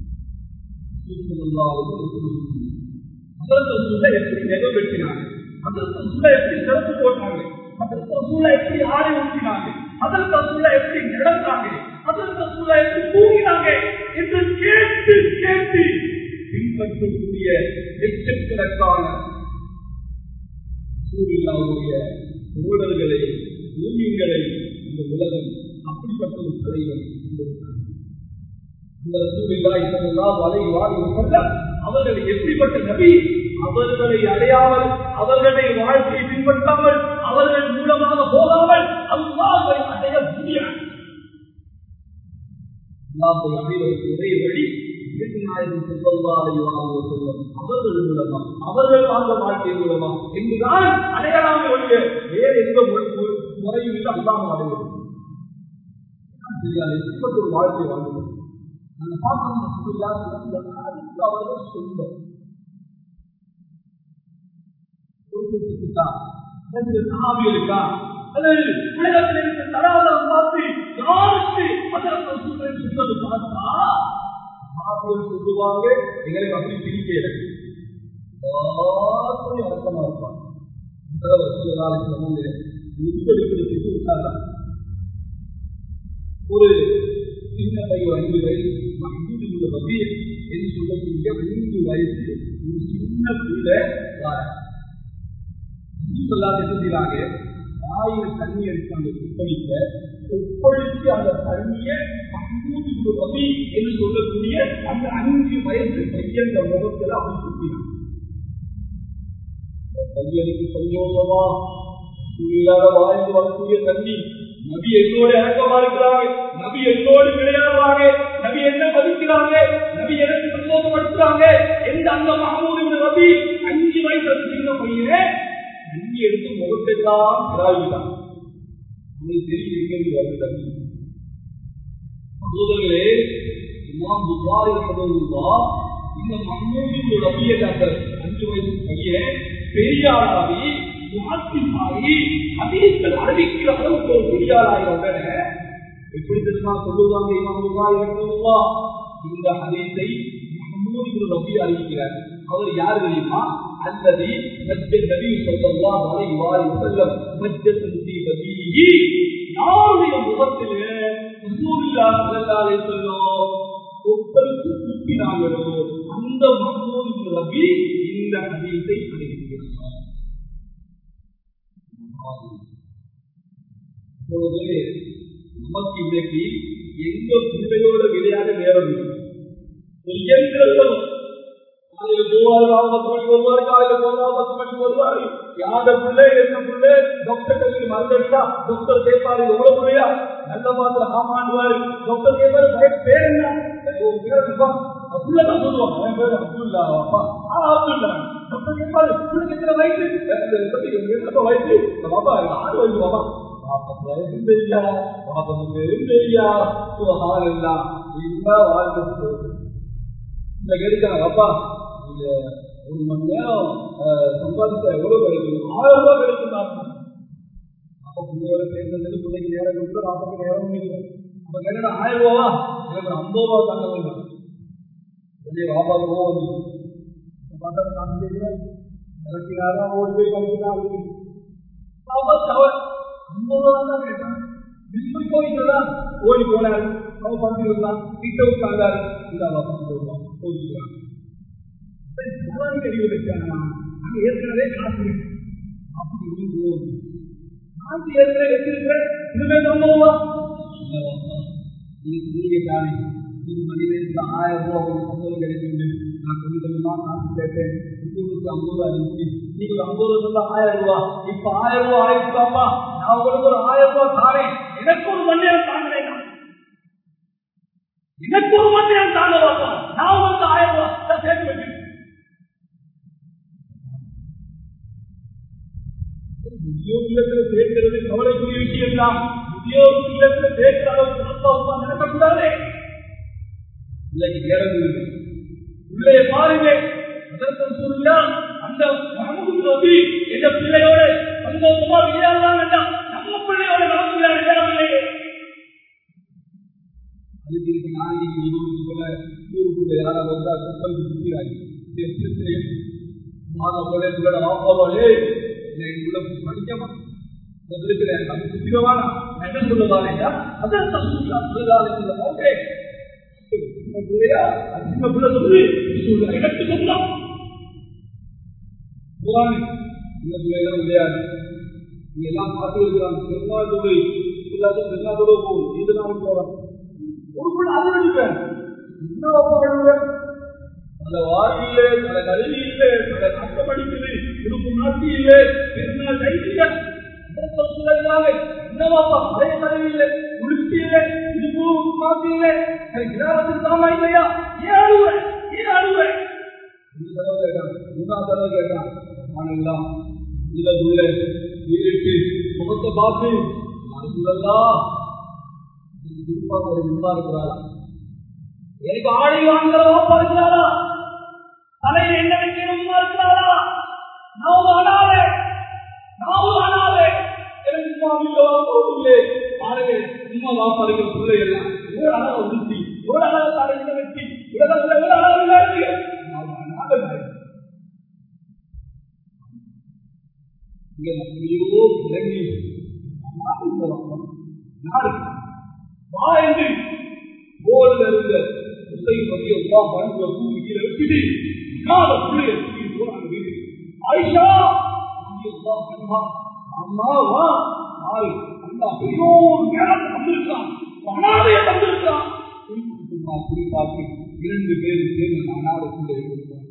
[SPEAKER 1] அதற்கு சூழ எப்படி நிறைவேற்றினாங்க அதற்கு சூழ எப்படி சிறப்பு போட்டாங்க அதற்கு சூழ எப்படி ஆடை ஊற்றினாங்க அதற்கு சூழ எப்படி நடந்தாங்க அதற்கு சூழ எப்படி தூங்கினாங்க என்று கேட்டு கேட்டு பின்பற்றக்கூடிய லட்சக்கணக்கான சூழ்நிலாவுடைய ஊழல்களை பூமிகளை இந்த உலகம் அப்படிப்பட்ட ஒரு தலைவர் கொண்டிருக்கிறார் இந்த ரசூலுல்லாஹி ஸல்லல்லாஹு அலைஹி வஸல்லம் அவர்கள் எப்படிப்பட்ட நபி அவர்களை அடையாமல் அவர்களை வாழ்க்கையை பின்பற்றாமல் அவர்கள் மூலமாக போகாமல் அல்லாஹை அடைய முடியாது அல்லாஹை அடைவதற்கு ஒரே வழி நாயகம் ஸல்லல்லாஹு அலைஹி வஸல்லம் அவர்கள் மூலமா அவர்கள் வாழ்ந்த வாழ்க்கை மூலமா என்றுதான் அடையலாமே ஒழிய வேறு எந்த முறை- முறையும் இல்லை அல்லாஹ் அடைவது தெரியாது எப்படிப்பட்ட ஒரு வாழ்க்கை வாழ்ந்தது அந்த பார்க்கணும் அதுக்கு அவர்கள் சொந்தம் பொறுப்பேற்றுக்கிட்டா அல்லது சஹாபிகளுக்கா அல்லது உலகத்தில் இருக்க தராதரம் பார்த்து யாருக்கு அதற்கு சூழல் சொன்னது பார்த்தா சஹாபிகள் சொல்லுவாங்க எங்களை அப்படி பிரிக்கல எல்லாருக்கும் அடக்கமா இருப்பாங்க உட்படுத்துறதுக்கு விட்டாங்க ஒரு சின்ன பையன் ஐந்து வயசு மஹ்மூது உள்ள பகீர் என்று சொல்லக்கூடிய ஐந்து வயசு ஒரு சின்ன பிள்ளை செய்யறாங்க ஆயிரம் தண்ணி எடுத்தாங்க ஒப்பளிக்க ஒப்பளித்து அந்த தண்ணியை மஹ்மூது உள்ள பகீர் என்று சொல்லக்கூடிய அந்த அஞ்சு வயசு பையன் முகத்துல அப்படி சுத்தினாங்க பையனுக்கு சந்தோஷமா சூழ்நிலாக வாழ்ந்து வரக்கூடிய தண்ணி நபி என்னோடு இறக்கமா இருக்கிறாங்க நபி என்னோடு விளையாடுறாங்க நபி என்ன மதிக்கிறாங்க நபி எனக்கு சந்தோஷப்படுத்துறாங்க எந்த அந்த மகமூது நபி அஞ்சு வயசு சின்ன பையனே தண்ணி எடுத்து முகத்தெல்லாம் கிராவிட்டான் உங்களுக்கு தெரியும் எங்கிருந்து வருது தண்ணி சகோதரர்களே இமாம் புகாரி ரஹ்மத்துல்லாஹ் இந்த மஹமூது ரபியை அந்த அஞ்சு வயசு பையன் பெரியாராகி முகத்தினாகி ஹதீஸ்கள் அறிவிக்கிற அளவுக்கு ஒரு பெரியாராகி உடனே எப்படி தெரியுமா சொல்லுவாங்க இமாம் புகாரி ரஹ்மத்துல்லாஹ் இந்த ஹதீஸை மஹமூது ரபி அறிவிக்கிறார் அவர் யார் தெரியுமா அல்லது மஜ்ஜத் நபி ஸல்லல்லாஹு அலைஹி வஸல்லம் மஜ்ஜத் நபி பதிஹி யாருடைய முகத்திலே ரசூலுல்லாஹி ஸல்லல்லாஹு அலைஹி வஸல்லம் ஒப்பருக்கு துப்பினாங்களோ அந்த மஹமூது நபி இந்த ஹதீஸை அறிவிக்கிறார் அப்பொழுது நமக்கு இன்றைக்கு எந்த பிள்ளையோட விளையாட நேரம் இல்லை ஒரு இயந்திரம் காலையில போவாரு அவங்க பத்து மணிக்கு வருவாரு காலையில போவாரு பத்து மணிக்கு வருவாரு யாத பிள்ளை என்ன பிள்ளை டாக்டர் கல்வி மறந்துட்டா டாக்டர் கேட்பாரு எவ்வளவு பிள்ளையா நல்ல மாதிரி ஆமாண்டுவாரு டாக்டர் கேட்பாரு பய- பேர் என்ன சரி, உன் பேர் என்னப்பா அப்படிதான் சொல்லுவாங்க என் பேர் அப்துல்லா அப்பா ஆ அப்துல்லா டாக்டர் கேட்பாரு பிள்ளைக்கு எத்தனை வயசு எத்தனை வயசு பாப்பா ஆறு வயசு பாப்பா நாற்பது வயசு தெரியா நாற்பது தெரியா சுகாரம் இந்த வாழ்க்கை இந்த கேட்டுக்காங்க அப்பா நீங்க ஒரு மணி நேரம் அஹ், சம்பாதிச்சா எவ்வளவு கிடைக்கும் ஆயிரம் ரூபாய் கிடைக்கும் அப்ப பிள்ளையோட சேர்ந்தது பிள்ளைக்கு நேரம் கொடுத்து நாற்பது நேரம் இல்லை அப்ப கேட்டா ஆயிரம் ரூபாவா எனக்கு ஒரு ஐம்பது ரூபா தாங்க வேண்டாம் வெளியே வாப்பா ரூபா வந்து பார்த்தா நான் கேட்கிறேன் எனக்கு நேரம் ஓடி போய் படிக்கிறாங்க பாப்பா தவறு ஐம்பது ரூபா தான் கேட்டான் பிஸ்மில் போயிட்டு ஓடி போனாரு அவன் பறந்து வந்தான் கிட்ட உட்கார்ந்தாரு இந்த அவன் பறந்து வருவான் போகிறான் கழிவு வச்சானா அங்க ஏற்கனவே காசு இருக்கு அப்படி விழுந்துவோம் காசு ஏற்கனவே வச்சிருக்கிறேன் இதுவே தந்துவா நீங்க நீங்க தானே இது மனிதனுக்கு ஆயிரம் ரூபாய் உங்களுக்கு சம்பளம் கிடைக்குது நான் கொஞ்சம் கொஞ்சமா காசு கேட்டேன் உங்களுக்கு ஐம்பது ரூபாய் இருந்துச்சு நீங்க ஒரு ஐம்பது ரூபாய் தந்தா ஆயிரம் ரூபாய் இப்ப ஆயிரம் ரூபாய் ஆயிடுச்சுதாப்பா நான் உங்களுக்கு ஒரு ஆயிரம் ரூபாய் தாரேன் எனக்கு ஒரு மணி நேரம் தாங்களே எனக்கு ஒரு மணி நேரம் தாங்க வாப்பா நான் உங்களுக்கு ஆயிரம் ரூபாய் நான் சேர்த்து வச்சிருக்கேன் உத்தியோகத்துல சேர்க்கிறது கவலைக்குரிய விஷயம் தான் உத்தியோகத்துல சேர்க்கிற அளவுக்கு சந்தோஷமா நடக்கக்கூடாது இன்னைக்கு நேரம் இல்லை உள்ளே பாருங்க அதற்கு சொல்லுங்க அந்த மகமுது நபி எந்த பிள்ளையோட சந்தோஷமா விளையாடலாம் நம்ம பிள்ளையோட நமக்கு விளையாட நேரம் இல்லையே அதுக்கு இப்ப நாளைக்கு இருபது போல ஊருக்குள்ள யாராவது வந்தா குப்பல் சுத்திராங்க மாத போல உங்களோட ஆப்பாவாளே உள்ள படிக்கமா சுத்திரவானா என்ன சொல்லுவாங்க அதான் சொல்லுவாங்க ஓகே பிள்ளையா அசிங்க பிள்ளை சொல்லி எனக்கு சொல்லலாம் புறாணி இந்த பிள்ளைலாம் விளையாடு நீ எல்லாம் பார்த்து இருக்கிறாங்க பெருமாள் தொகை எல்லாத்தையும் பெருமாளோட போகும் இது நான் போறேன் ஒரு பிள்ளை அதை நினைப்பேன் என்ன பண்ணுவேன் பல வாரி இல்லை பல கல்வி இல்லை பல நாட்டம் அடிக்குது உடுப்பு நாட்டி இல்லை பெருமாள் கைதிங்க என்னவாப்பா பழைய கல்வி இல்லை உடுப்பி இல்லை இது மாத்தி இல்லை கிராமத்தில் தாமா இல்லையா ஏன் அழுவேன் ஏன் அழுவேன் இந்த தடவை கேட்டான் மூணாவது தடவை கேட்டான் நான் எல்லாம் இதுல உள்ள வீட்டு முகத்தை பார்த்து அதுதான் கொடுப்பாங்க முன்னா இருக்கிறாரா எனக்கு ஆடை வாங்குற வாப்பா இருக்கிறாரா தலையில என்ன வைக்கணும் இருக்கிறாரா நான் அனாலே நான் அனாலே எனக்கு சுவாமியில வாப்பா பாருங்க சும்மா வாப்பா இருக்கிற பிள்ளை எல்லாம் ஒரு அளவு உடுத்தி ஒரு அளவு தலையில வச்சு உலகத்துல ஒரு அளவு இருக்கு எங்களையோ விளங்கி வா என்று போர்ல இருந்த முசை பற்றிய உமா பண்பு கீழே வச்சுட்டு நாலு பிள்ளைய தூக்கி போறாங்க வீடு ஆயிஷா அம்மா வா ஆறு அந்த பெரியோர் நேரம் வந்திருக்கான் அனாதைய தந்திருக்கான் குறிப்பிட்டு குறிப்பாக்கி இரண்டு பேரும் சேர்ந்து அனாதை பிள்ளை கொடுத்தாங்க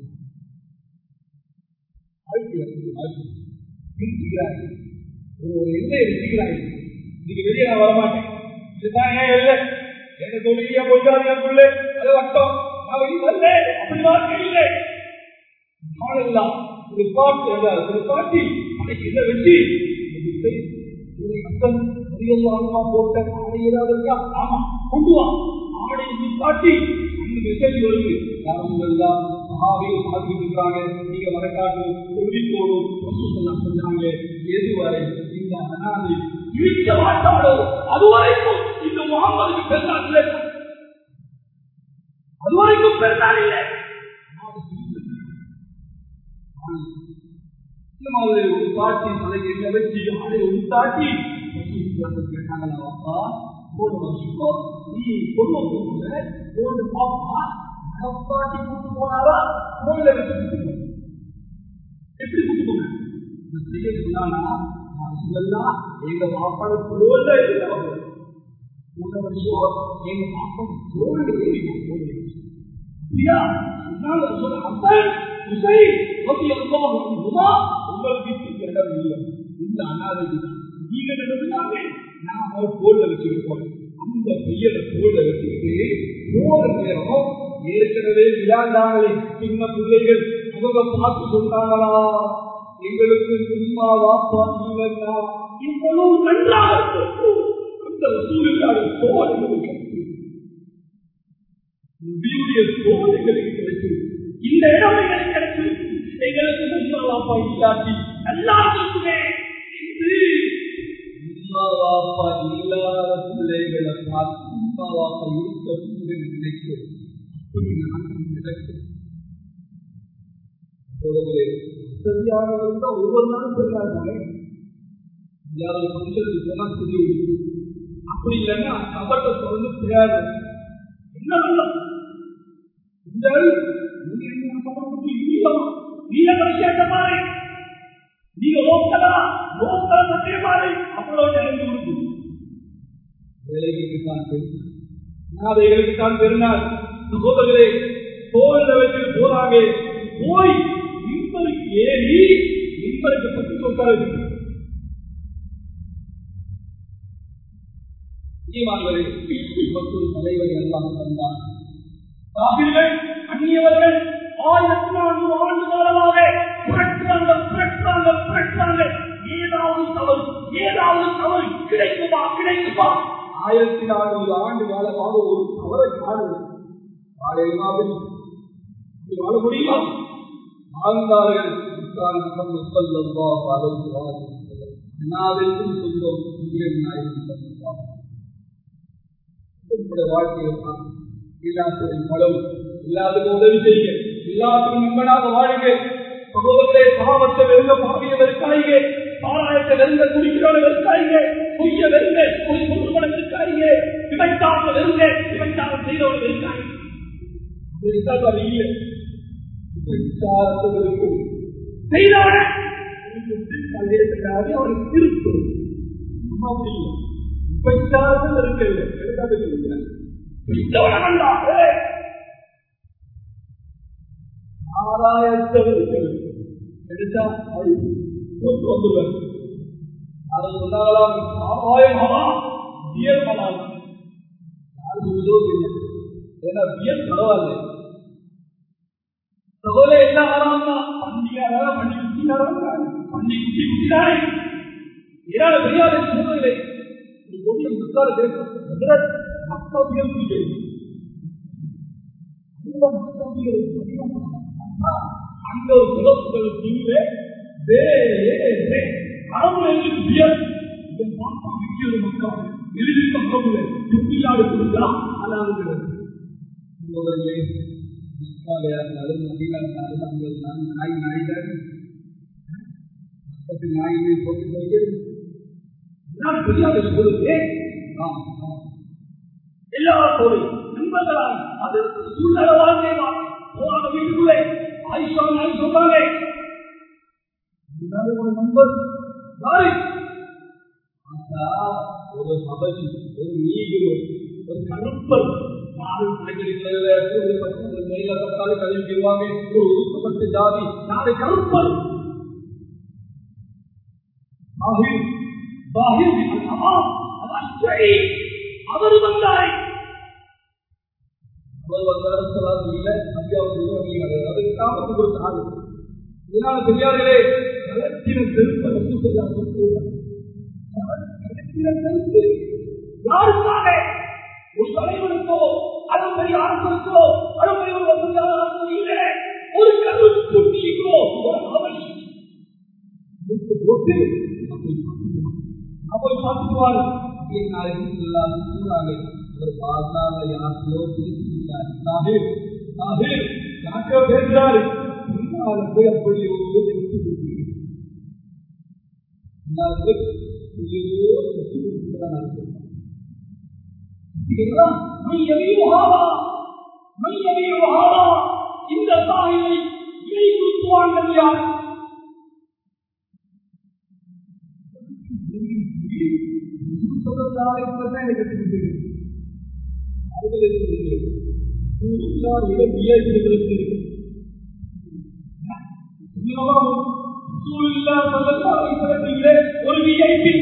[SPEAKER 1] இருக்கிறார்கள் ஒரு ஒரு எல்லையை வச்சுக்கிறார்கள் இன்னைக்கு வெளியே நான் வரமாட்டேன் இதுதான் ஏன் எல்லை எங்க தொழிலியா போயிட்டாரு என் பிள்ளை அது வட்டம் நான் வெளியே வரல அப்படி வாழ்க்கை இல்லை நாளெல்லாம் ஒரு பாட்டு ஒரு பாட்டி அன்னைக்கு இதை வச்சு ஒரு அர்த்தம் அதிகமாக போட்ட ஆடை ஏதாவது இருக்கா ஆமா கொண்டு வா ஆடை காட்டி அந்த மெசேஜ் வருது யாரும் எல்லாம் மகாவீர் பாதிக்கிறாங்க நீங்க வரக்காட்டு சொல்லிக்கோடும் சொன்னாங்க எதுவரை இந்த அனாதை இருக்க மாட்டாளோ அதுவரைக்கும் இந்த முகமதுக்கு பெருநாள் இல்லை அதுவரைக்கும் பெருநாள் இல்லை இந்த மாதிரி ஒரு காட்டி தலைக்கு என்ன வச்சு ஆடை ஒரு காட்டி கேட்டாங்களா அப்பா போன வருஷம் நீ பொண்ணு போகல போன பாப்பா பாட்டி கூட்டு போனாரா போன்ல வச்சு கூட்டு எப்படி கூட்டு போன செய்ய சொன்னானா சொல்லலாம் எங்க மாப்பாடு தோல்ல போன வருஷம் எங்க மாப்பாடு தோல்ல அப்படியா சொன்னாலும் சொல்ல அப்பன் உசை நோக்கி எல்லாம் உங்கள் வீட்டுக்கு இடம் இல்லை இந்த அனாதைக்கு நீங்க நடந்தாங்க நான் அவர் தோல்ல வச்சிருக்கோம் அந்த பையனை தோல்ல வச்சுக்கிட்டு போற நேரம் ஏற்கனவே விளையாண்டாங்களே சின்ன பிள்ளைகள் அவங்க பார்த்து சொன்னாங்களா எங்களுக்கு சும்மா வாப்பா இல்லைன்னா இவ்வளவு நன்றாக அந்த சூழ்நிலை சோதனைகளுக்கு நபியுடைய சோதனைகளுக்கு கிடைக்கும் இந்த இடம் எங்களுக்கு கிடைக்கும் எங்களுக்கு சும்மா வாப்பா இல்லாட்டி நல்லா இருக்குமே என்று சும்மா வாப்பா இல்லாத பிள்ளைகளை பார்த்து சும்மா வாப்பா இருக்க பிள்ளைகள் நினைக்கும் அப்படி நான் நடக்கும் சரியானவர்கள் தான் ஒவ்வொரு நாளும் சொல்றாங்க யாரும் ஃபங்க்ஷனுக்கு போனா துணி உடுத்து அப்படி இல்லைன்னா கபட்டை தொடர்ந்து தெரியாது என்ன பண்ணலாம் இந்த நீங்க என்ன கபட்டு இல்லையமா நீங்க கேட்ட மாதிரி நீங்க லோக்கலா லோக்கல் பற்றிய மாதிரி அவ்வளவு நிறைந்து கொடுக்கும் வேலைக்கு தான் பெருநாள் அனாதைகளுக்கு தான் பெருநாள் சகோதரர்களே கோவில வச்சு போறாங்க போய் மின்பருக்கு ஏறி மின்பருக்கு பற்றி சொல்றாரு ஈமான்களே மக்கள் தலைவரை எல்லாம் தந்தார் காவிர்கள் அந்நியவர்கள் ஆயிரத்தி நானூறு ஆண்டு காலமாக புரட்டுறாங்க புரட்டுறாங்க புரட்டுறாங்க ஏதாவது தவறு ஏதாவது தவறு கிடைக்குமா கிடைக்குமா ஆயிரத்தி நானூறு ஆண்டு காலமாக ஒரு தவறை காணுது ஆலயமாவில் வாழ முடியுமா வாழ்ந்தார்கள் அண்ணாவிற்கும் சொந்தம் வாழ்க்கையில் எல்லாத்துக்கும் பலம் எல்லாத்துக்கும் உதவி செய்ய எல்லாத்துக்கும் நண்பனாக வாழுங்க சகோதரர்களே பாவத்தை வெறுங்க பாவிய வெறுக்காய்ங்க பாராயத்தை வெறுங்க குடிக்கிறவனை வெறுக்காய்ங்க பொய்ய வெறுங்க பொய் சொல்லுவனை வெறுக்காய்ங்க விபச்சாரத்தை வெறுங்க விபச்சாரம் செய்தவனை வெறுக்காய்ங்க இல்லை விபச்சாரத்தை வெறுக்கும் செய்தவனை அவனுக்கு திருப்பம் அம்மா முடியும் விபச்சாரத்தில் இருக்கவில்லை எடுக்காத ஆராயத்தவர்கள் எடுத்தா கொண்டு வந்துள்ளது அதை சொன்னாங்களாம் ஆராயமாவா வியல் பண்ணாங்க யாரு சொல்லுதோ இல்லை ஏன்னா வியல் பரவாயில்ல சகோதர என்ன ஆறாம் தான் பண்டிகாரா பண்டி குட்டினாரா பண்டி குட்டி குட்டினாரே ஏதாவது பெரியாத சூழ்நிலை ஒரு கொடிய முத்தார பேசும் மக்கள் குடிக்கிறது அங்க ஒரு சிறப்புகள் தீவிர எழுதி மக்கள் சுற்றிலாடு கொடுத்தா அதாவது முதல்ல மக்காலையாஇருந்தாலும் மதியிலாஇருந்தாலும் அங்கே நாய் நாய்கள் பக்கத்து நாயினை போட்டு போய்கிறது பெரியாத சொல்லுது எல்லாத்தோடு நண்பர்களால் அது சூழ்நிலை வாழ்க்கை போராட வீட்டுக்குள்ளே ஆயிஷா நாய் சொல்றாங்க ஒரு நண்பர் யாரு ஒரு அபதி ஒரு நீகிரோ ஒரு கருப்பர் யாரும் கிடைக்கிறது மேல பத்தாலும் கழிவுவாங்க ஒரு ஒதுக்கப்பட்ட ஜாதி நாளை கருப்பர் பாகிர் பாகிர் அவர் வந்தாய் அவர் வந்தாலும் சொல்லாது இல்லை அத்தியாவசியம் அதுக்கு காமத்து கொடுத்த ஆள் இதனால பெரியார்களே கலத்தின செருப்பை செருப்பு யாருக்காக ஒரு தலைவனுக்கோ அது பெரிய ஆட்களுக்கோ அது பெரிய ஒரு வசதியான இல்லை ஒரு கருத்து நீக்கோ அவனை போட்டு போய் பார்த்துக்குவார் ஒரு பாசால யாருக்கோ பேசியிருக்கார் சாஹிப் சாஹிப் யாருக்கோ பேசுறாரு போய் அப்படி இந்த தாயை இணை குத்துவாங்க யார் ஒரு விஐபி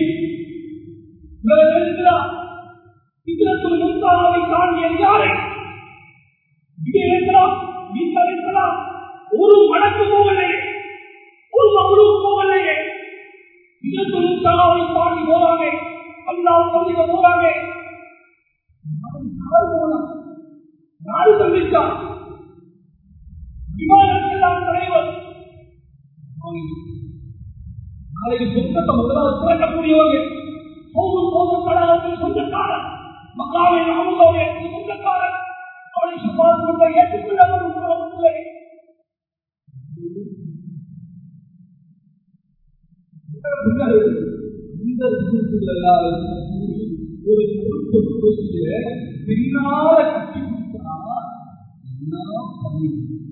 [SPEAKER 1] முன்தாவை தாண்டிய யாரை இங்கே இருக்கலாம் வீட்டில் இருக்கலாம் ஒரு மடக்கு போகலையே ஒரு மகளும் போகலையே இதற்கு முன்தாவை தாண்டி போறாங்க அல்லாஹ் சந்திக்க போறாங்க யாரு சந்திச்சா விமானத்தெல்லாம் தலைவர் நாளைக்கு சொந்தத்தை முதலாவது திறக்கக்கூடியவங்க போகும் போகும் கழகத்தில் சொந்தக்காரன் மக்காவை நாமதோடைய சொந்தக்காரன் அவனை சுமார் கொண்ட ஏற்றுக்கொள்ளவில்லை இந்த ஒரு கருப்பு கொசிய பின்னால கட்டி கொடுத்தா என்ன பண்ணி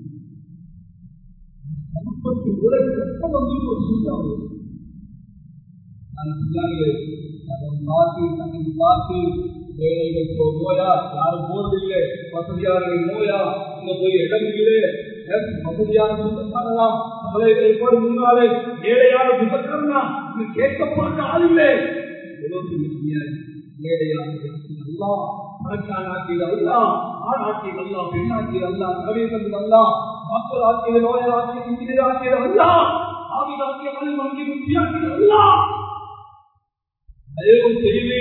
[SPEAKER 1] கருப்பத்து கூட கட்ட வந்து ஒரு சூழ்நிலை நான் சொன்னாங்க அவன் பார்த்து தன்னை பார்த்து வேலைகள் போ நோயா யாரும் போறதில்லை வசதியாளர்கள் நோயா இங்க போய் இடம் இல்லை வசதியான சொந்தக்காரனா அவளைகள் போய் முன்னாலே ஏழையான சொந்தக்காரனா இது கேட்கப்பட்ட ஆள் இல்லை எவ்வளவு ஏழையான அல்லா பணக்கான ஆட்சியில் அல்லா ஆணாட்சியில் அல்லா பெண்ணாட்சியில் அல்லா கவிதங்கள் அல்லா மக்கள் ஆட்சியில் நோயல் ஆட்சியில் இந்திய ஆட்சியில் அல்லா ஆவிதாக்கிய மணி மங்கி முக்கியாட்சியில் அல்லா தயவு செய்து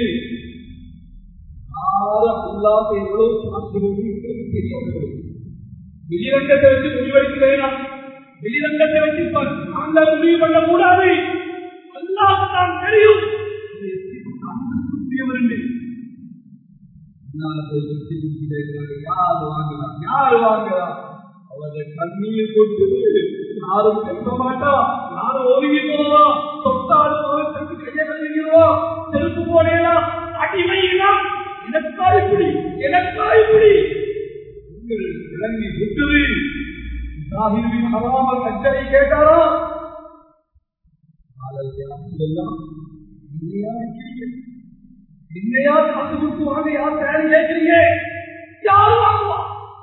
[SPEAKER 1] யாரும் அல்லாத எவ்வளவு சாத்தியம் தெரியவில்லை வெளிரங்கத்தை வச்சு முடிவெடுக்கிறேனா வெளிரங்கத்தை வச்சு நாங்கள் முடிவு பண்ண கூடாது அல்லாஹ் தான் தெரியும் யார் வாங்கலாம் யார் வாங்கலாம் அவர்கள் கண்ணீர் கொண்டு யாரும் செல்ல மாட்டா யாரும் ஒதுங்கி போவா தொட்டாலும் அவர்களுக்கு கையை கழுவிடுவா செருப்பு போடலாம் அடிமையிலாம் எனக்கா இப்படி எனக்கா இப்படி உங்கள் விளங்கி விட்டது சாஹிபின் ஹராமல் கச்சரை கேட்டாரா எல்லாம் இல்லையா இருக்கிறீங்க என்னையா காசு கொடுத்து வாங்க யார் தயாரி கேட்கிறீங்க யார் வாங்குவா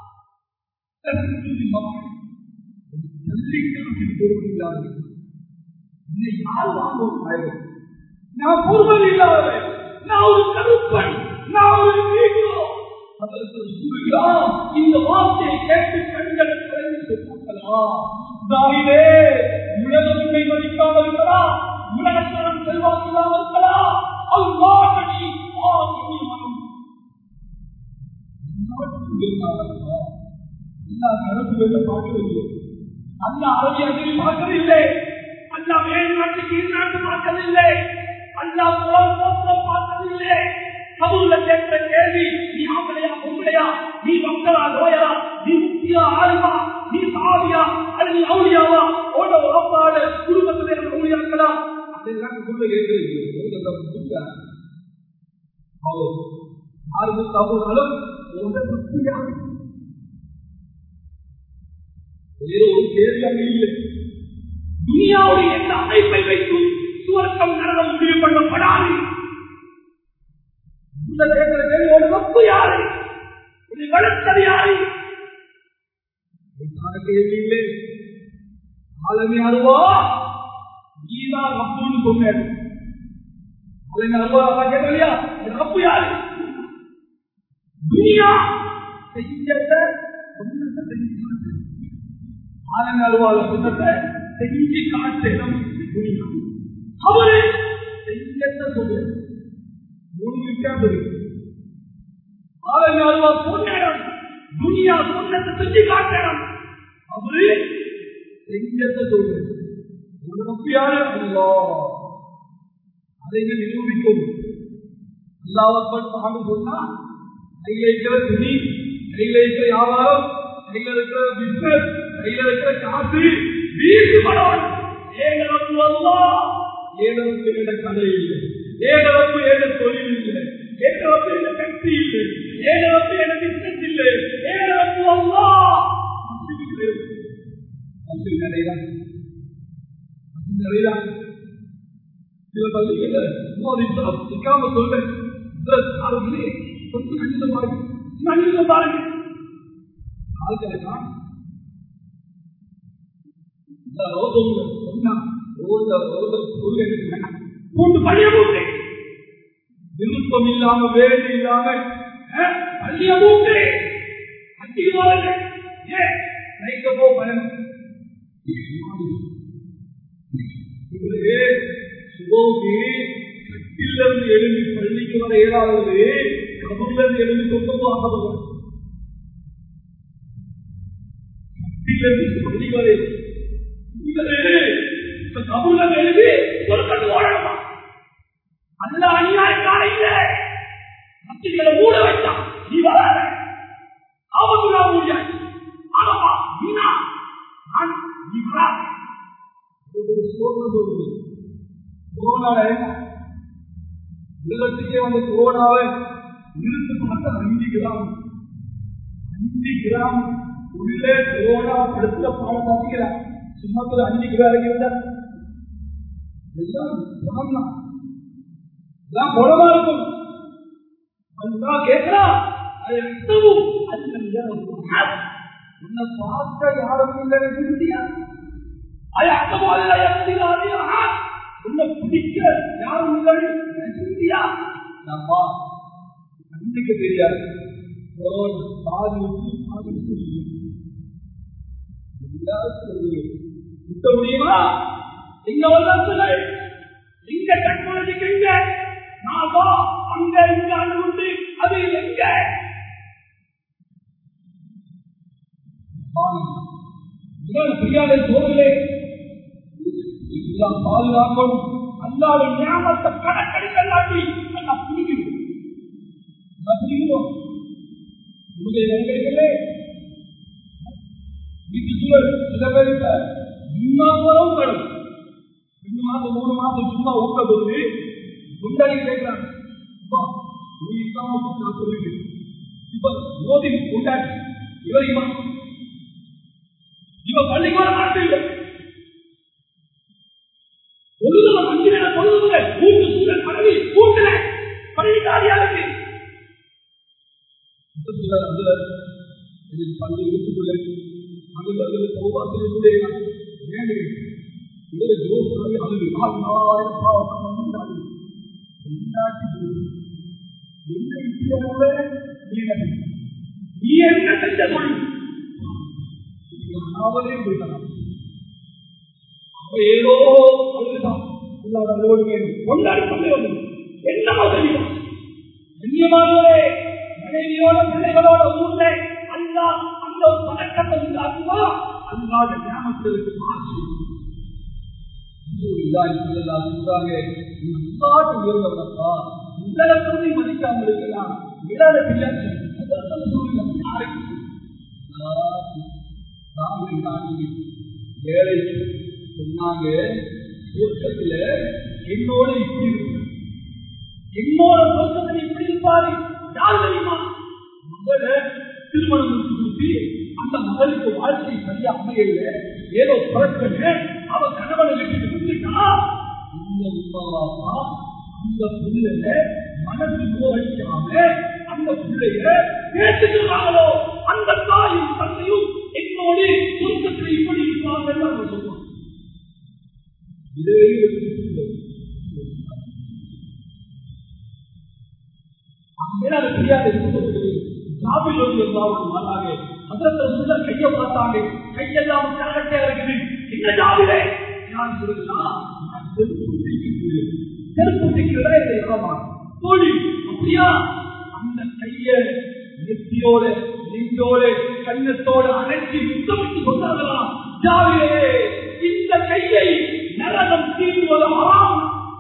[SPEAKER 1] யார் வாங்குவோம் நான் பூர்வம் இல்லாதவன் நான் ஒரு கருப்பன் நான் ஒரு நீங்களோ இந்த வார்த்தையை கேட்டு கண்களை குறைந்து சொன்னார்களா தாயிலே உலகத்தை மதிக்காமல் இருக்கலாம் உலகத்திடம் செல்வாக்கில்லாமல் இருக்கலாம் அல்லாஹடி ஆகியவனும் அல்லா கருத்து பார்க்கவில்லை அல்லா அரபியத்தில் பார்க்கவில்லை அல்லா மேல் நாட்டுக்கு இந்நாட்டு பார்க்கவில்லை அல்லா போல் போக்கம் பார்க்கவில்லை கபூர்ல கேட்கிற கேள்வி நீ ஆம்பளையா பொம்பளையா நீ மக்களா நோயா நீ முக்கியா ஆளுமா நீ சாவியா அது நீ அவுளியாவா ஓட உறப்பாடு குடும்பத்திலே அவுளியாக்களா அதெல்லாம் சொல்ல கேட்கிறீங்க ஆறு கபூர்களும் வேறு ஒரு கேள்வி அங்கே இல்லை துனியாவுடைய எந்த அமைப்பை வைத்து சுவர்க்கம் நரகம் முடிவு பண்ணப்படாது இந்த கேட்கிற கேள்வியோட வப்பு யாரு இதை வளர்த்தது யாரு கேள்வி இல்லை ஆளுமை அருவா நீதான் அப்புன்னு சொன்னேன் ஆளுமை அருவா கேட்கலையா அப்பு யாரு துனியா செஞ்சத சொன்னதை செஞ்சு காட்டு ஆளுமை அருவால சொன்னதை செஞ்சு காட்டு துனியா அவரு செஞ்சத சொல்லு மூணு வித்தியாசம் இருக்கு ஆளுமை அருவா சொன்னிடம் துனியா சொன்னதை செஞ்சு காட்டணும் அவரு செஞ்சத சொல்லு உனக்கு யாரு அல்லா அதை நிரூபிக்கும் அல்லாவப்பன் ஆண்டு சொன்னா கையில இருக்கிற துணி கையில இருக்கிற வியாபாரம் கையில இருக்கிற பிசினஸ் கையில இருக்கிற காசு வீட்டு படம் ஏழப்பு அல்லா ஏழப்பு என்ற கதை இல்லை ஏழப்பு என்ற தொழில் இல்லை ஏழப்பு என்ற சக்தி இல்லை ஏழப்பு என்ற பிசினஸ் இல்லை ஏழப்பு அல்லா நிறைதான் நிறைதான் சில பள்ளிகள் நிக்காம சொல்றேன் கொஞ்சம் கண்டித பாருங்க கண்டித பாருங்க ஆள்களுக்கா விருப்பம் இல்லாம வேலை இல்லாம பள்ளிய மூட்டு அதிகமாக ஏன் போ பயன் சுபோகி கட்டிலிருந்து எழுதி பள்ளிக்கு வர ஏழாவது கபூர்லிருந்து எழுதி கொண்டு வாங்கப்படுவார் கட்டிலிருந்து பள்ளி வரை கபூர்ல எழுதி ஒரு கண்டு ஓடணுமா அல்ல அநியாயக்கார இல்ல மத்திகளை மூட வைத்தான் நீ வராத ஆபத்து நான் முடியாது ஆனவா நீனா நான் நீ வராத சோதனை கொரோனால உலகத்துக்கே வந்து கொரோனாவை நிறுத்து பார்த்தா அஞ்சு கிராம் அஞ்சு கிராம் உள்ளே கொரோனா படுத்துல பாடம் பார்த்துக்கிறான் சும்மா கூட அஞ்சு கிலோ இறங்கியிருந்தா எல்லாம் குணம் தான் எல்லாம் குணமா இருக்கும் அதுதான் கேட்கிறான் அது அர்த்தமும் அது உன்னை பார்க்க யாரும் இல்லை சிந்தியா அது அர்த்தமும் அல்ல எத்தினாரியா உன்னை பிடிக்க யாரும் இல்லை சிந்தியா நம்ம கண்ணுக்கு தெரியாது பாதி ஊற்றி பாதி விட்ட முடியுமா இங்க வல்லத்துகள் இங்க டெக்னாலஜிக்கு எங்க நாசா அங்க இங்க அங்க உண்டு அது எங்க பிரியாதை சோழலே இதெல்லாம் பாதுகாக்கும் அல்லாத ஞாபகத்தை கணக்கெடுக்கலாட்டி நல்லா பிடிக்கணும் பிடிக்கணும் உங்களுடைய நண்பர்களே வீட்டுக்குள்ள சில பேருக்கு இன்னும் வேணும் ரெண்டு மாதம் மூணு மாதம் சும்மா ஊட்ட போது முன்னாடி கேட்கிறாங்க நீ இல்லாம நான் சொல்லிட்டு இப்ப மோதி உண்டாச்சு இவரையுமா இவ பள்ளிக்கூட மாட்டில்லை பொழுதுல அஞ்சு நேரம் பொழுதுல மூன்று சூழல் பரவி கூட்டுல பள்ளிக்காரியாருக்கு அதுல பள்ளி வீட்டுக்குள்ள அது அல்லது சௌபாத்திரத்துடைய வேண்டுகிறேன் இவரை ஜோசாரி அல்லது ஆயிரம் பாவம் உண்டாடி உண்டாக்கி என்ன இப்படியாகவே நீ என்ன செஞ்ச தொழில் அவரே போயிட்டான் ஏதோ அழுதுதான் கொண்டாடி கொண்டே வந்து என்னமா தெரியும் கண்ணியமானவரே மனைவியோட பிள்ளைகளோட ஊர்ல அல்லா அந்த ஒரு பழக்கத்தை உண்டாக்குவா அல்லாத ஞாபகத்திற்கு மாற்றி உலகத்தை மதிக்காமல் இருக்கலாம் இல்லாத ஏழை சொன்னாங்க சொர்க்கத்துல என்னோட இப்படி இருக்கு என்னோட சொர்க்கத்தில் இப்படி இருப்பாரு யார் தெரியுமா மகள திருமணம் கொடுத்து அந்த மகளுக்கு வாழ்க்கை சரியா அமையல ஏதோ பிறக்கல அவ கணவனை விட்டுட்டு வந்துட்டா இந்த உமாவாப்பா அந்த புள்ளைய மனசு நோய்க்காம அந்த பிள்ளைய பேசுகிறாங்களோ அந்த தாயும் தந்தையும் என்னோடு சொர்க்கத்தில் இப்படி இருப்பாங்க அவங்க சொல்லுவாங்க இதே மேலான தெரியாத ஜாபில் வந்து எல்லாரும் மாறாங்க அதற்கு உள்ள கையை பார்த்தாங்க கையெல்லாம் கரகட்டே இருக்குது என்ன ஜாபிலே நான் சொல்லுங்களா செருப்பு தைக்கிறதே இடமா தோழி அப்படியா அந்த கைய நெத்தியோட நெஞ்சோட கண்ணத்தோட அணைச்சி முத்தமிட்டு சொன்னார்களாம் ஜாவிலே இந்த கையை நரகம் தீர்வதாம்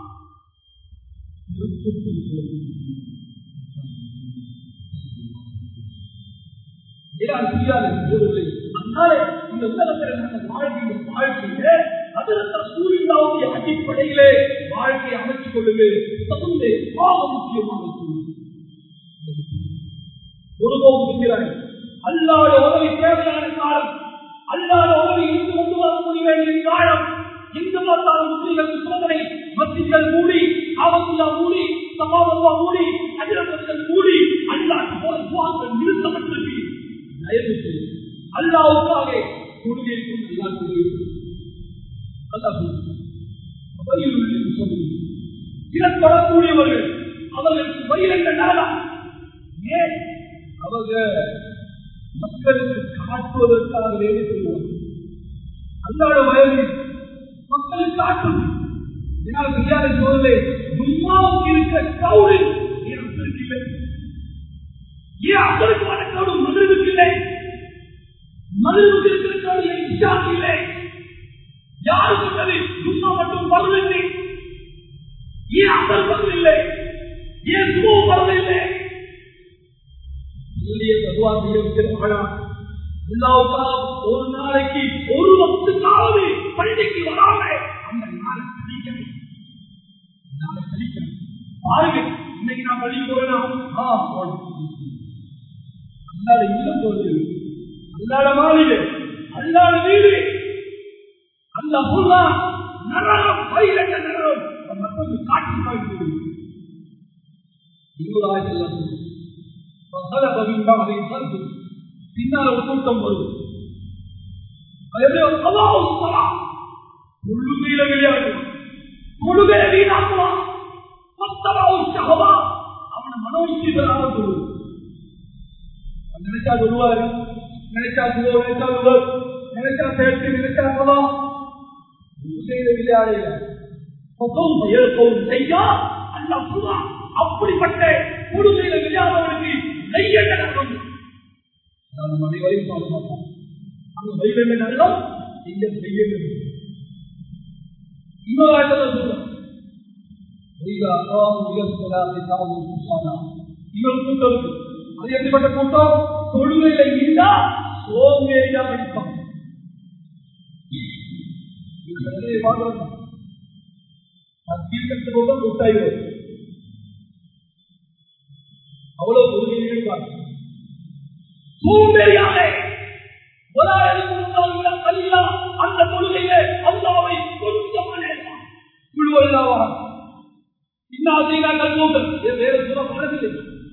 [SPEAKER 1] இந்த உலகத்தில் வாழ்க்கை வாழ்க்கையில அதற்கு சூழ்நிலாவுடைய அடிப்படையிலே வாழ்க்கையை அமைத்துக் கொள்ளுங்க தகுந்த ஆக முக்கியமான சூழ்நிலை ஒருபோதும் இருக்கிறார் அல்லாத உதவி தேவையான காலம் அல்லாத உதவி இருந்து கொண்டு வரக்கூடிய வேண்டிய காலம் எங்கு பார்த்தாலும் முஸ்லிம்கள் சோதனை மத்திகள் மூடி ஆபத்துல்லா மூடி சமாதல்லா மூடி அஜரபத்தில் மூடி அல்லாஹ் போல் நிறுத்தப்பட்டிருக்கு தயவு செய்து அல்லாவுக்காக கொள்கைக்கும் திறப்படக்கூடியவர்கள் அவர்களுக்கு பயிரங்க நேரம் ஏன் அவங்க மக்களுக்கு காட்டுவதற்காக வேலை செய்வாங்க அல்லாத வயது மக்களுக்கு காட்டும் என்னால் தெரியாத சோதனை துன்மாவுக்கு இருக்க கவுடு ஏன் அசலுக்கு இல்லை ஏன் அசலுக்கு வடக்கவுடு மதுருக்கு இல்லை மதுருக்கு இருக்கிற கவுடு ஏன் இஷாக்கு இல்லை யாரு சொன்னது துன்மா மட்டும் பரவில்லை ஏன் அசல் பரவில்லை ஏன் சுமோ பரவில்லை சொல்லிய பகவான் ஒரு நாளைக்கு ஒரு வருஷத்தாவது பள்ளிக்கு வராம அந்த நாளை கழிக்கணும் நாளை கழிக்கணும் பாருங்க இன்னைக்கு நான் பள்ளி போறேனா ஆ அல்லாட இல்லம் போகுது அல்லாட மாளிகை அல்லாட வீடு அந்த புல்லா நரகம் பயிரங்க நரகம் மக்களுக்கு காட்சி வாய்ப்பு பின்னால் ஒரு கூட்டம் வரும் முழுமையில விளையாடு முழுமையில வீணாக்குவான் அவனை மனோஜிவராக சொல்லுவோம் நினைச்சா சொல்லுவாரு நினைச்சா சொல்லுவோம் நினைச்சா சொல்லுவார் நினைச்சா சேர்த்து நினைச்சா சொல்லலாம் முழுமையில விளையாடு செய்யா அல்ல சொல்லுவான் அப்படிப்பட்ட முழுமையில விளையாதவனுக்கு நெய்ய நடக்கும் நம்ம அனைவரையும் பார்க்க மாட்டோம் அங்க வைகண்ட நல்லம் இங்க செய்ய இன்னொரு சொல்லுவோம் இவர் கூட்டம் அது எப்படிப்பட்ட கூட்டம் தொழுகையில இருந்தா சோம்பேறியா படிப்பான் கூட்டாயிரம் அவ்வளவு தொழுகையில் இருப்பாங்க சோம்பேறியாக அந்த தொழுகையிலே அல்லாவை கொஞ்சமாக குழுவல்லாவா இன்னாசீனா கல்மூட்டல் வேற சொல்ல பழகில்லை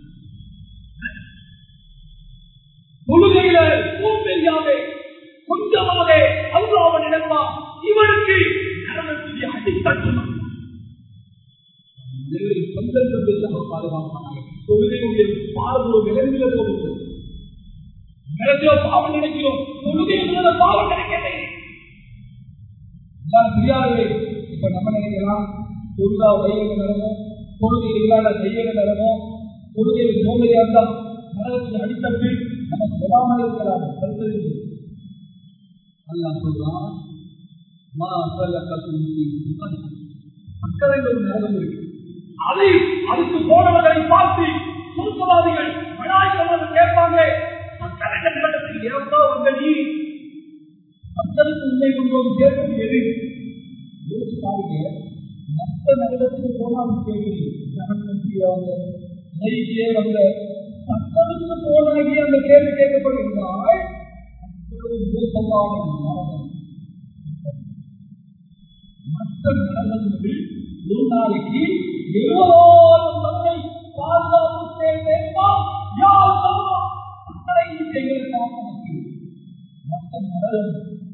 [SPEAKER 1] தொழுகையில சோம்பேறியாக கொஞ்சமாக அல்லாவன் நினைப்பா இவனுக்கு நரகத்துடைய அடி தட்டுமா சந்தர்ப்பத்திற்காக பாதுகாப்பாங்க தொழுகையுடைய பார்வை விளங்குகிற போகிறது நிலத்திலோ பாவம் நினைக்கிறோம் தொழுகையில் பாவம் நினைக்கிறேன் தெரியாது இப்ப நம்ம நினைக்கலாம் தொழுதா வையங்க நடமோ தொழுகை இல்லாத செய்யங்க நடமோ தொழுகையில் சோம்பேறியா இருந்தா நரகத்தில் அடித்தட்டு நம்ம சொல்லாமல் இருக்கலாம் கருத்து அல்லா சொல்றான் மக்கள் ஒரு நரகம் இருக்கு அதை அதுக்கு போனவர்களை பார்த்து சுருக்கவாதிகள் மலாய்க்கவர்கள் கேட்பாங்க மக்களுக்கு ஏற்பா வந்த நீ மக்களுக்கு உண்மை கொண்டு சேர்ப்பது எது யோசிச்சு பாருங்க மற்ற நகரத்துக்கு போனாலும் கேட்கிறீங்க நெய்க்கே வந்த மக்களுக்கு போனாகி அந்த கேள்வி கேட்கப்படுகிறாய் அவ்வளவு மோசமான நரகம் மற்ற நகரங்கள் ஒரு நாளைக்கு இருபதாயிரம் தவறை பாதுகாப்பு சேர்ந்தா யார் மக்களை செய்வதற்காக மற்ற நகரம்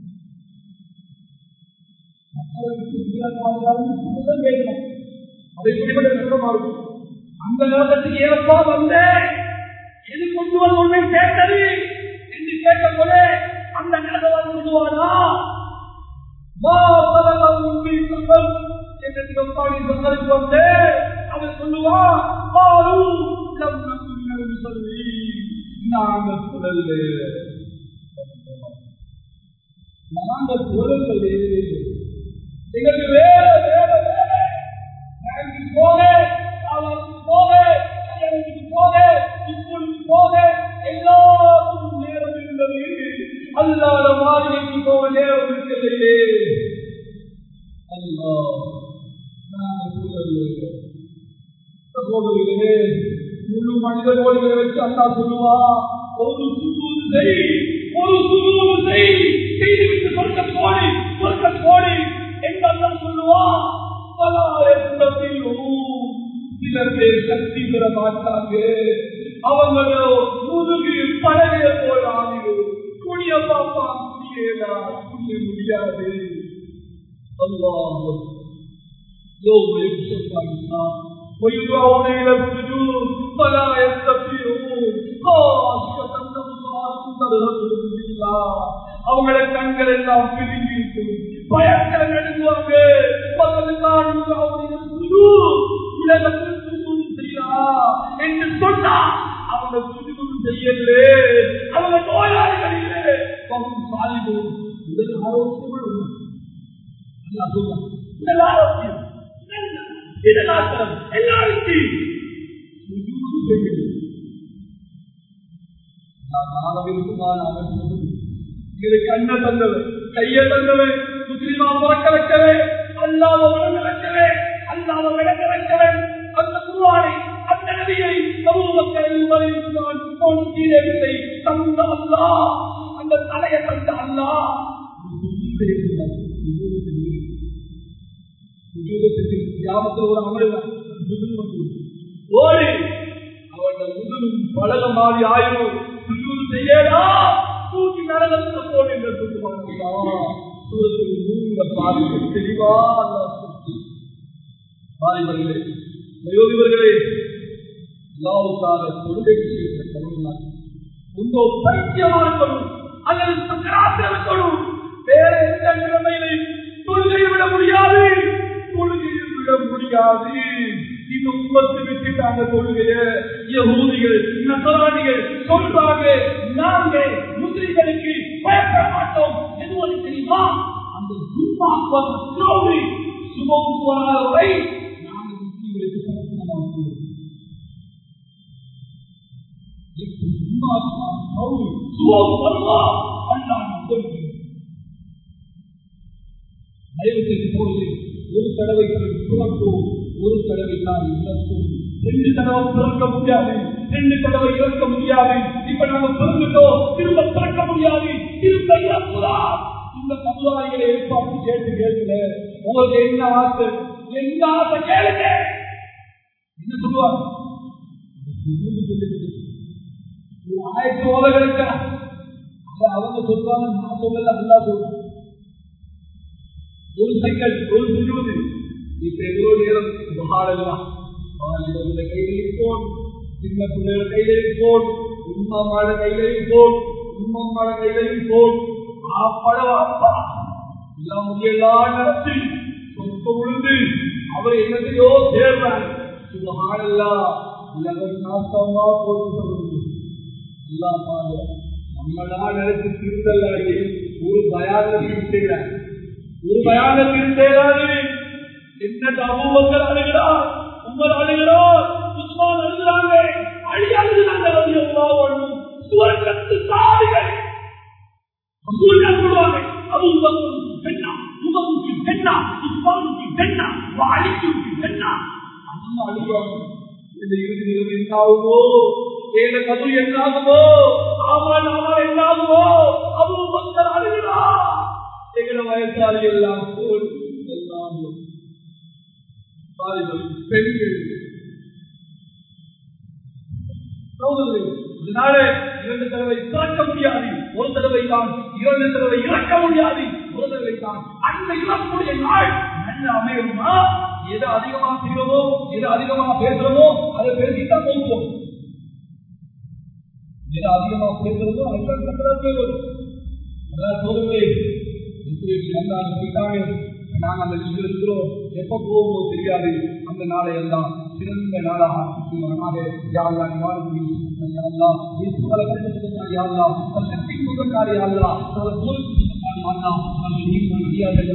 [SPEAKER 1] மக்களுக்கு பாதுகாப்பு வேண்டும் அதை குறிப்பிட்ட நகரமா இருக்கும் அந்த நகரத்துக்கு ஏற்பா வந்தேன் எது கொண்டு வந்து உண்மை கேட்டது என்று கேட்ட போது அந்த நகரம் சொல்லுவானா அவர் சொல்லுவான் நாங்கள் குழல் நாங்கள் குழல்களே எங்களுக்கு வேற வேற வேற பேங்க்கு போக அவருக்கு போக கல்யாணத்துக்கு போக இப்பொழுது போக எல்லாத்துக்கும் நேரம் இருந்தது அல்லாத மாதிரிக்கு போக நேரம் இருக்கலையே அல்லா சகோதரிகளே முழு மனித கோடிகளை வச்சு அல்லா சொல்லுவா ஒரு சுதூறு செய் ஒரு சுதூறு செய் செய்துவிட்டு சொர்க்க போடி சொர்க்க போடி என்று அல்லா சொல்லுவா சில பேர் சக்தி பெற மாட்டாங்க அவங்களோ முதுகு பழகிய போல் ஆகிடும் குடிய பாப்பா குடியேடா குடிய முடியாது அல்லாஹ் يوم يكشف عن النار ويدعون الى السجود فلا يستطيعون خاشعة أبصارهم ترهقهم بالله அவங்கள கண்கள் எல்லாம் பிரிஞ்சு பயத்தில் நடுங்குவாங்க உலகத்தில் சுஜூது செய்யா என்று சொன்னா அவங்க சுஜூது செய்யலே அவங்க நோயாளிகள் இல்லை பகும் சாலிபோம் உடல் ஆரோக்கியம் அல்லா சொல்லுவாங்க உடல் ஆரோக்கியம் இதனாட்டம் எல்லாருக்கும் சுஜூது செய்யணும் இது கண்ண தந்தவன் கைய தந்தவன் முஸ்லிமா பிறக்க வைக்கவே அல்லாத வளர்ந்து வைக்கவே அல்லாத விளங்க வைக்கவே அந்த ஒன்றும் கீழே தந்த அல்லா அந்த தலையை தந்த அல்லா கிராமத்தில் ஒரு அமர்தான் ஓடி அவர்கள் முதுகும் பழக மாறி ஆயிரும் சுஜூது செய்யடா தூக்கி நரகத்துல போடுங்க சூரத்தில் மூங்க பாருங்க தெளிவா பாரிவர்களே வயோதிபர்களே எல்லாவுக்காக தொழுகை செய்கிற கவனம் உங்கோ பைத்தியமா இருக்கணும் அல்லது சக்கராத்திரம் இருக்கணும் வேற எந்த நிலைமையிலையும் தொழுகையை விட முடியாது தொழுகையை விட முடியாது இந்த உம்மத்து விட்டுட்டாங்க கொள்கைய யகூதிகள் நசராணிகள் சொல்றாங்க நாங்க முஸ்லிம்களுக்கு பயப்பட மாட்டோம் எதுவும் தெரியுமா அந்த துன்பாக்குவது சுபம் போராத வரை நாங்க முஸ்லிம்களுக்கு பயப்பட மாட்டோம் சுபம் வருவா அல்லாஹ் நம்புகிறேன் தயவு செய்து போது ஒரு தடவை பிறக்கும் ஒரு தடவை தான் இழக்கும் ரெண்டு தடவை பிறக்க முடியாது ரெண்டு தடவை இறக்க முடியாது இப்ப நாம பிறந்துட்டோம் திரும்ப பிறக்க முடியாது திரும்ப இறக்குதா இந்த சமுதாயிகளை ஏற்பாடு கேட்டு கேட்கல உங்களுக்கு என்ன ஆசை என்ன ஆசை கேளுங்க என்ன சொல்லுவாங்க ஒரு ஆயிரத்தி ஓலைகளுக்கு அவங்க சொல்றாங்க நான் சொல்லல அல்லா சொல்றேன் ஒரு செகண்ட் ஒரு இருபது இப்ப எவ்வளவு நேரம் மகாரெல்லாம் வாலிபர்கள கைகளில் போன் சின்ன பிள்ளைகள் கைகளில் போன் உண்மாமாட கைகளில் போன் உண்மாமாட கைகளில் போன் ஆப்பட அப்பா எல்லாம் முடியெல்லாம் நடத்தி சொந்த உழுந்து அவர் என்னத்தையோ தேர்வார் சுபகாரல்லா உலகம் நாசமா போட்டு சொல்லுங்க எல்லாம் பாருங்க நம்மளா நினைச்சு திருத்தல்லாடி ஒரு பயான திருத்துகிறார் ஒரு பயானத்தில் சேராது என்ன அபூபக்கர் அழுகிறார் உங்கள் அழுகிறார் உஸ்மான் அழுகிறாங்க அழி அழுகிறாங்க ரவி அல்லா ஒன்றும் சுவர்க்கத்து சாதிகள் சொல்லுவாங்க அபூபக்கர் பெண்ணா உமருக்கு பெண்ணா உஸ்மானுக்கு பெண்ணா அழிக்கு பெண்ணா அவங்க அழுகிறாங்க இந்த இறுதி நிலைமை என்ன ஆகுமோ ஏழு கது என்ன ஆகுமோ ஆமால் ஆமால் என்ன ஆகுமோ அபூபக்கர் அழுகிறார் எங்களை வயசாளி எல்லாம் போல் எல்லாம் பெண்கள் அதனால இரண்டு தடவை திறக்க முடியாது ஒரு தடவை தான் இரண்டு தடவை இறக்க முடியாது ஒரு தடவை தான் அந்த இறப்புடைய நாள் நல்ல அமையுமா எதை அதிகமா செய்யறோமோ எதை அதிகமா பேசுறோமோ அதை பேசித்தான் போகுவோம் எதை அதிகமா பேசுறதோ அதுதான் சக்கரத்தில் வரும் அதான் சொல்லுவே நாங்க அந்த வீட்டில் இருக்கிறோம் எப்ப போகுமோ தெரியாது அந்த நாளை எல்லாம் சிறந்த நாளாக ஆக்கிக்குவானாக யாரெல்லாம் நிவாரணம் யாரெல்லாம் யாரெல்லாம் சக்தி முதற்காரி யாரெல்லாம் பல தூரத்துக்கு யாரெல்லாம் நீங்க முடியாது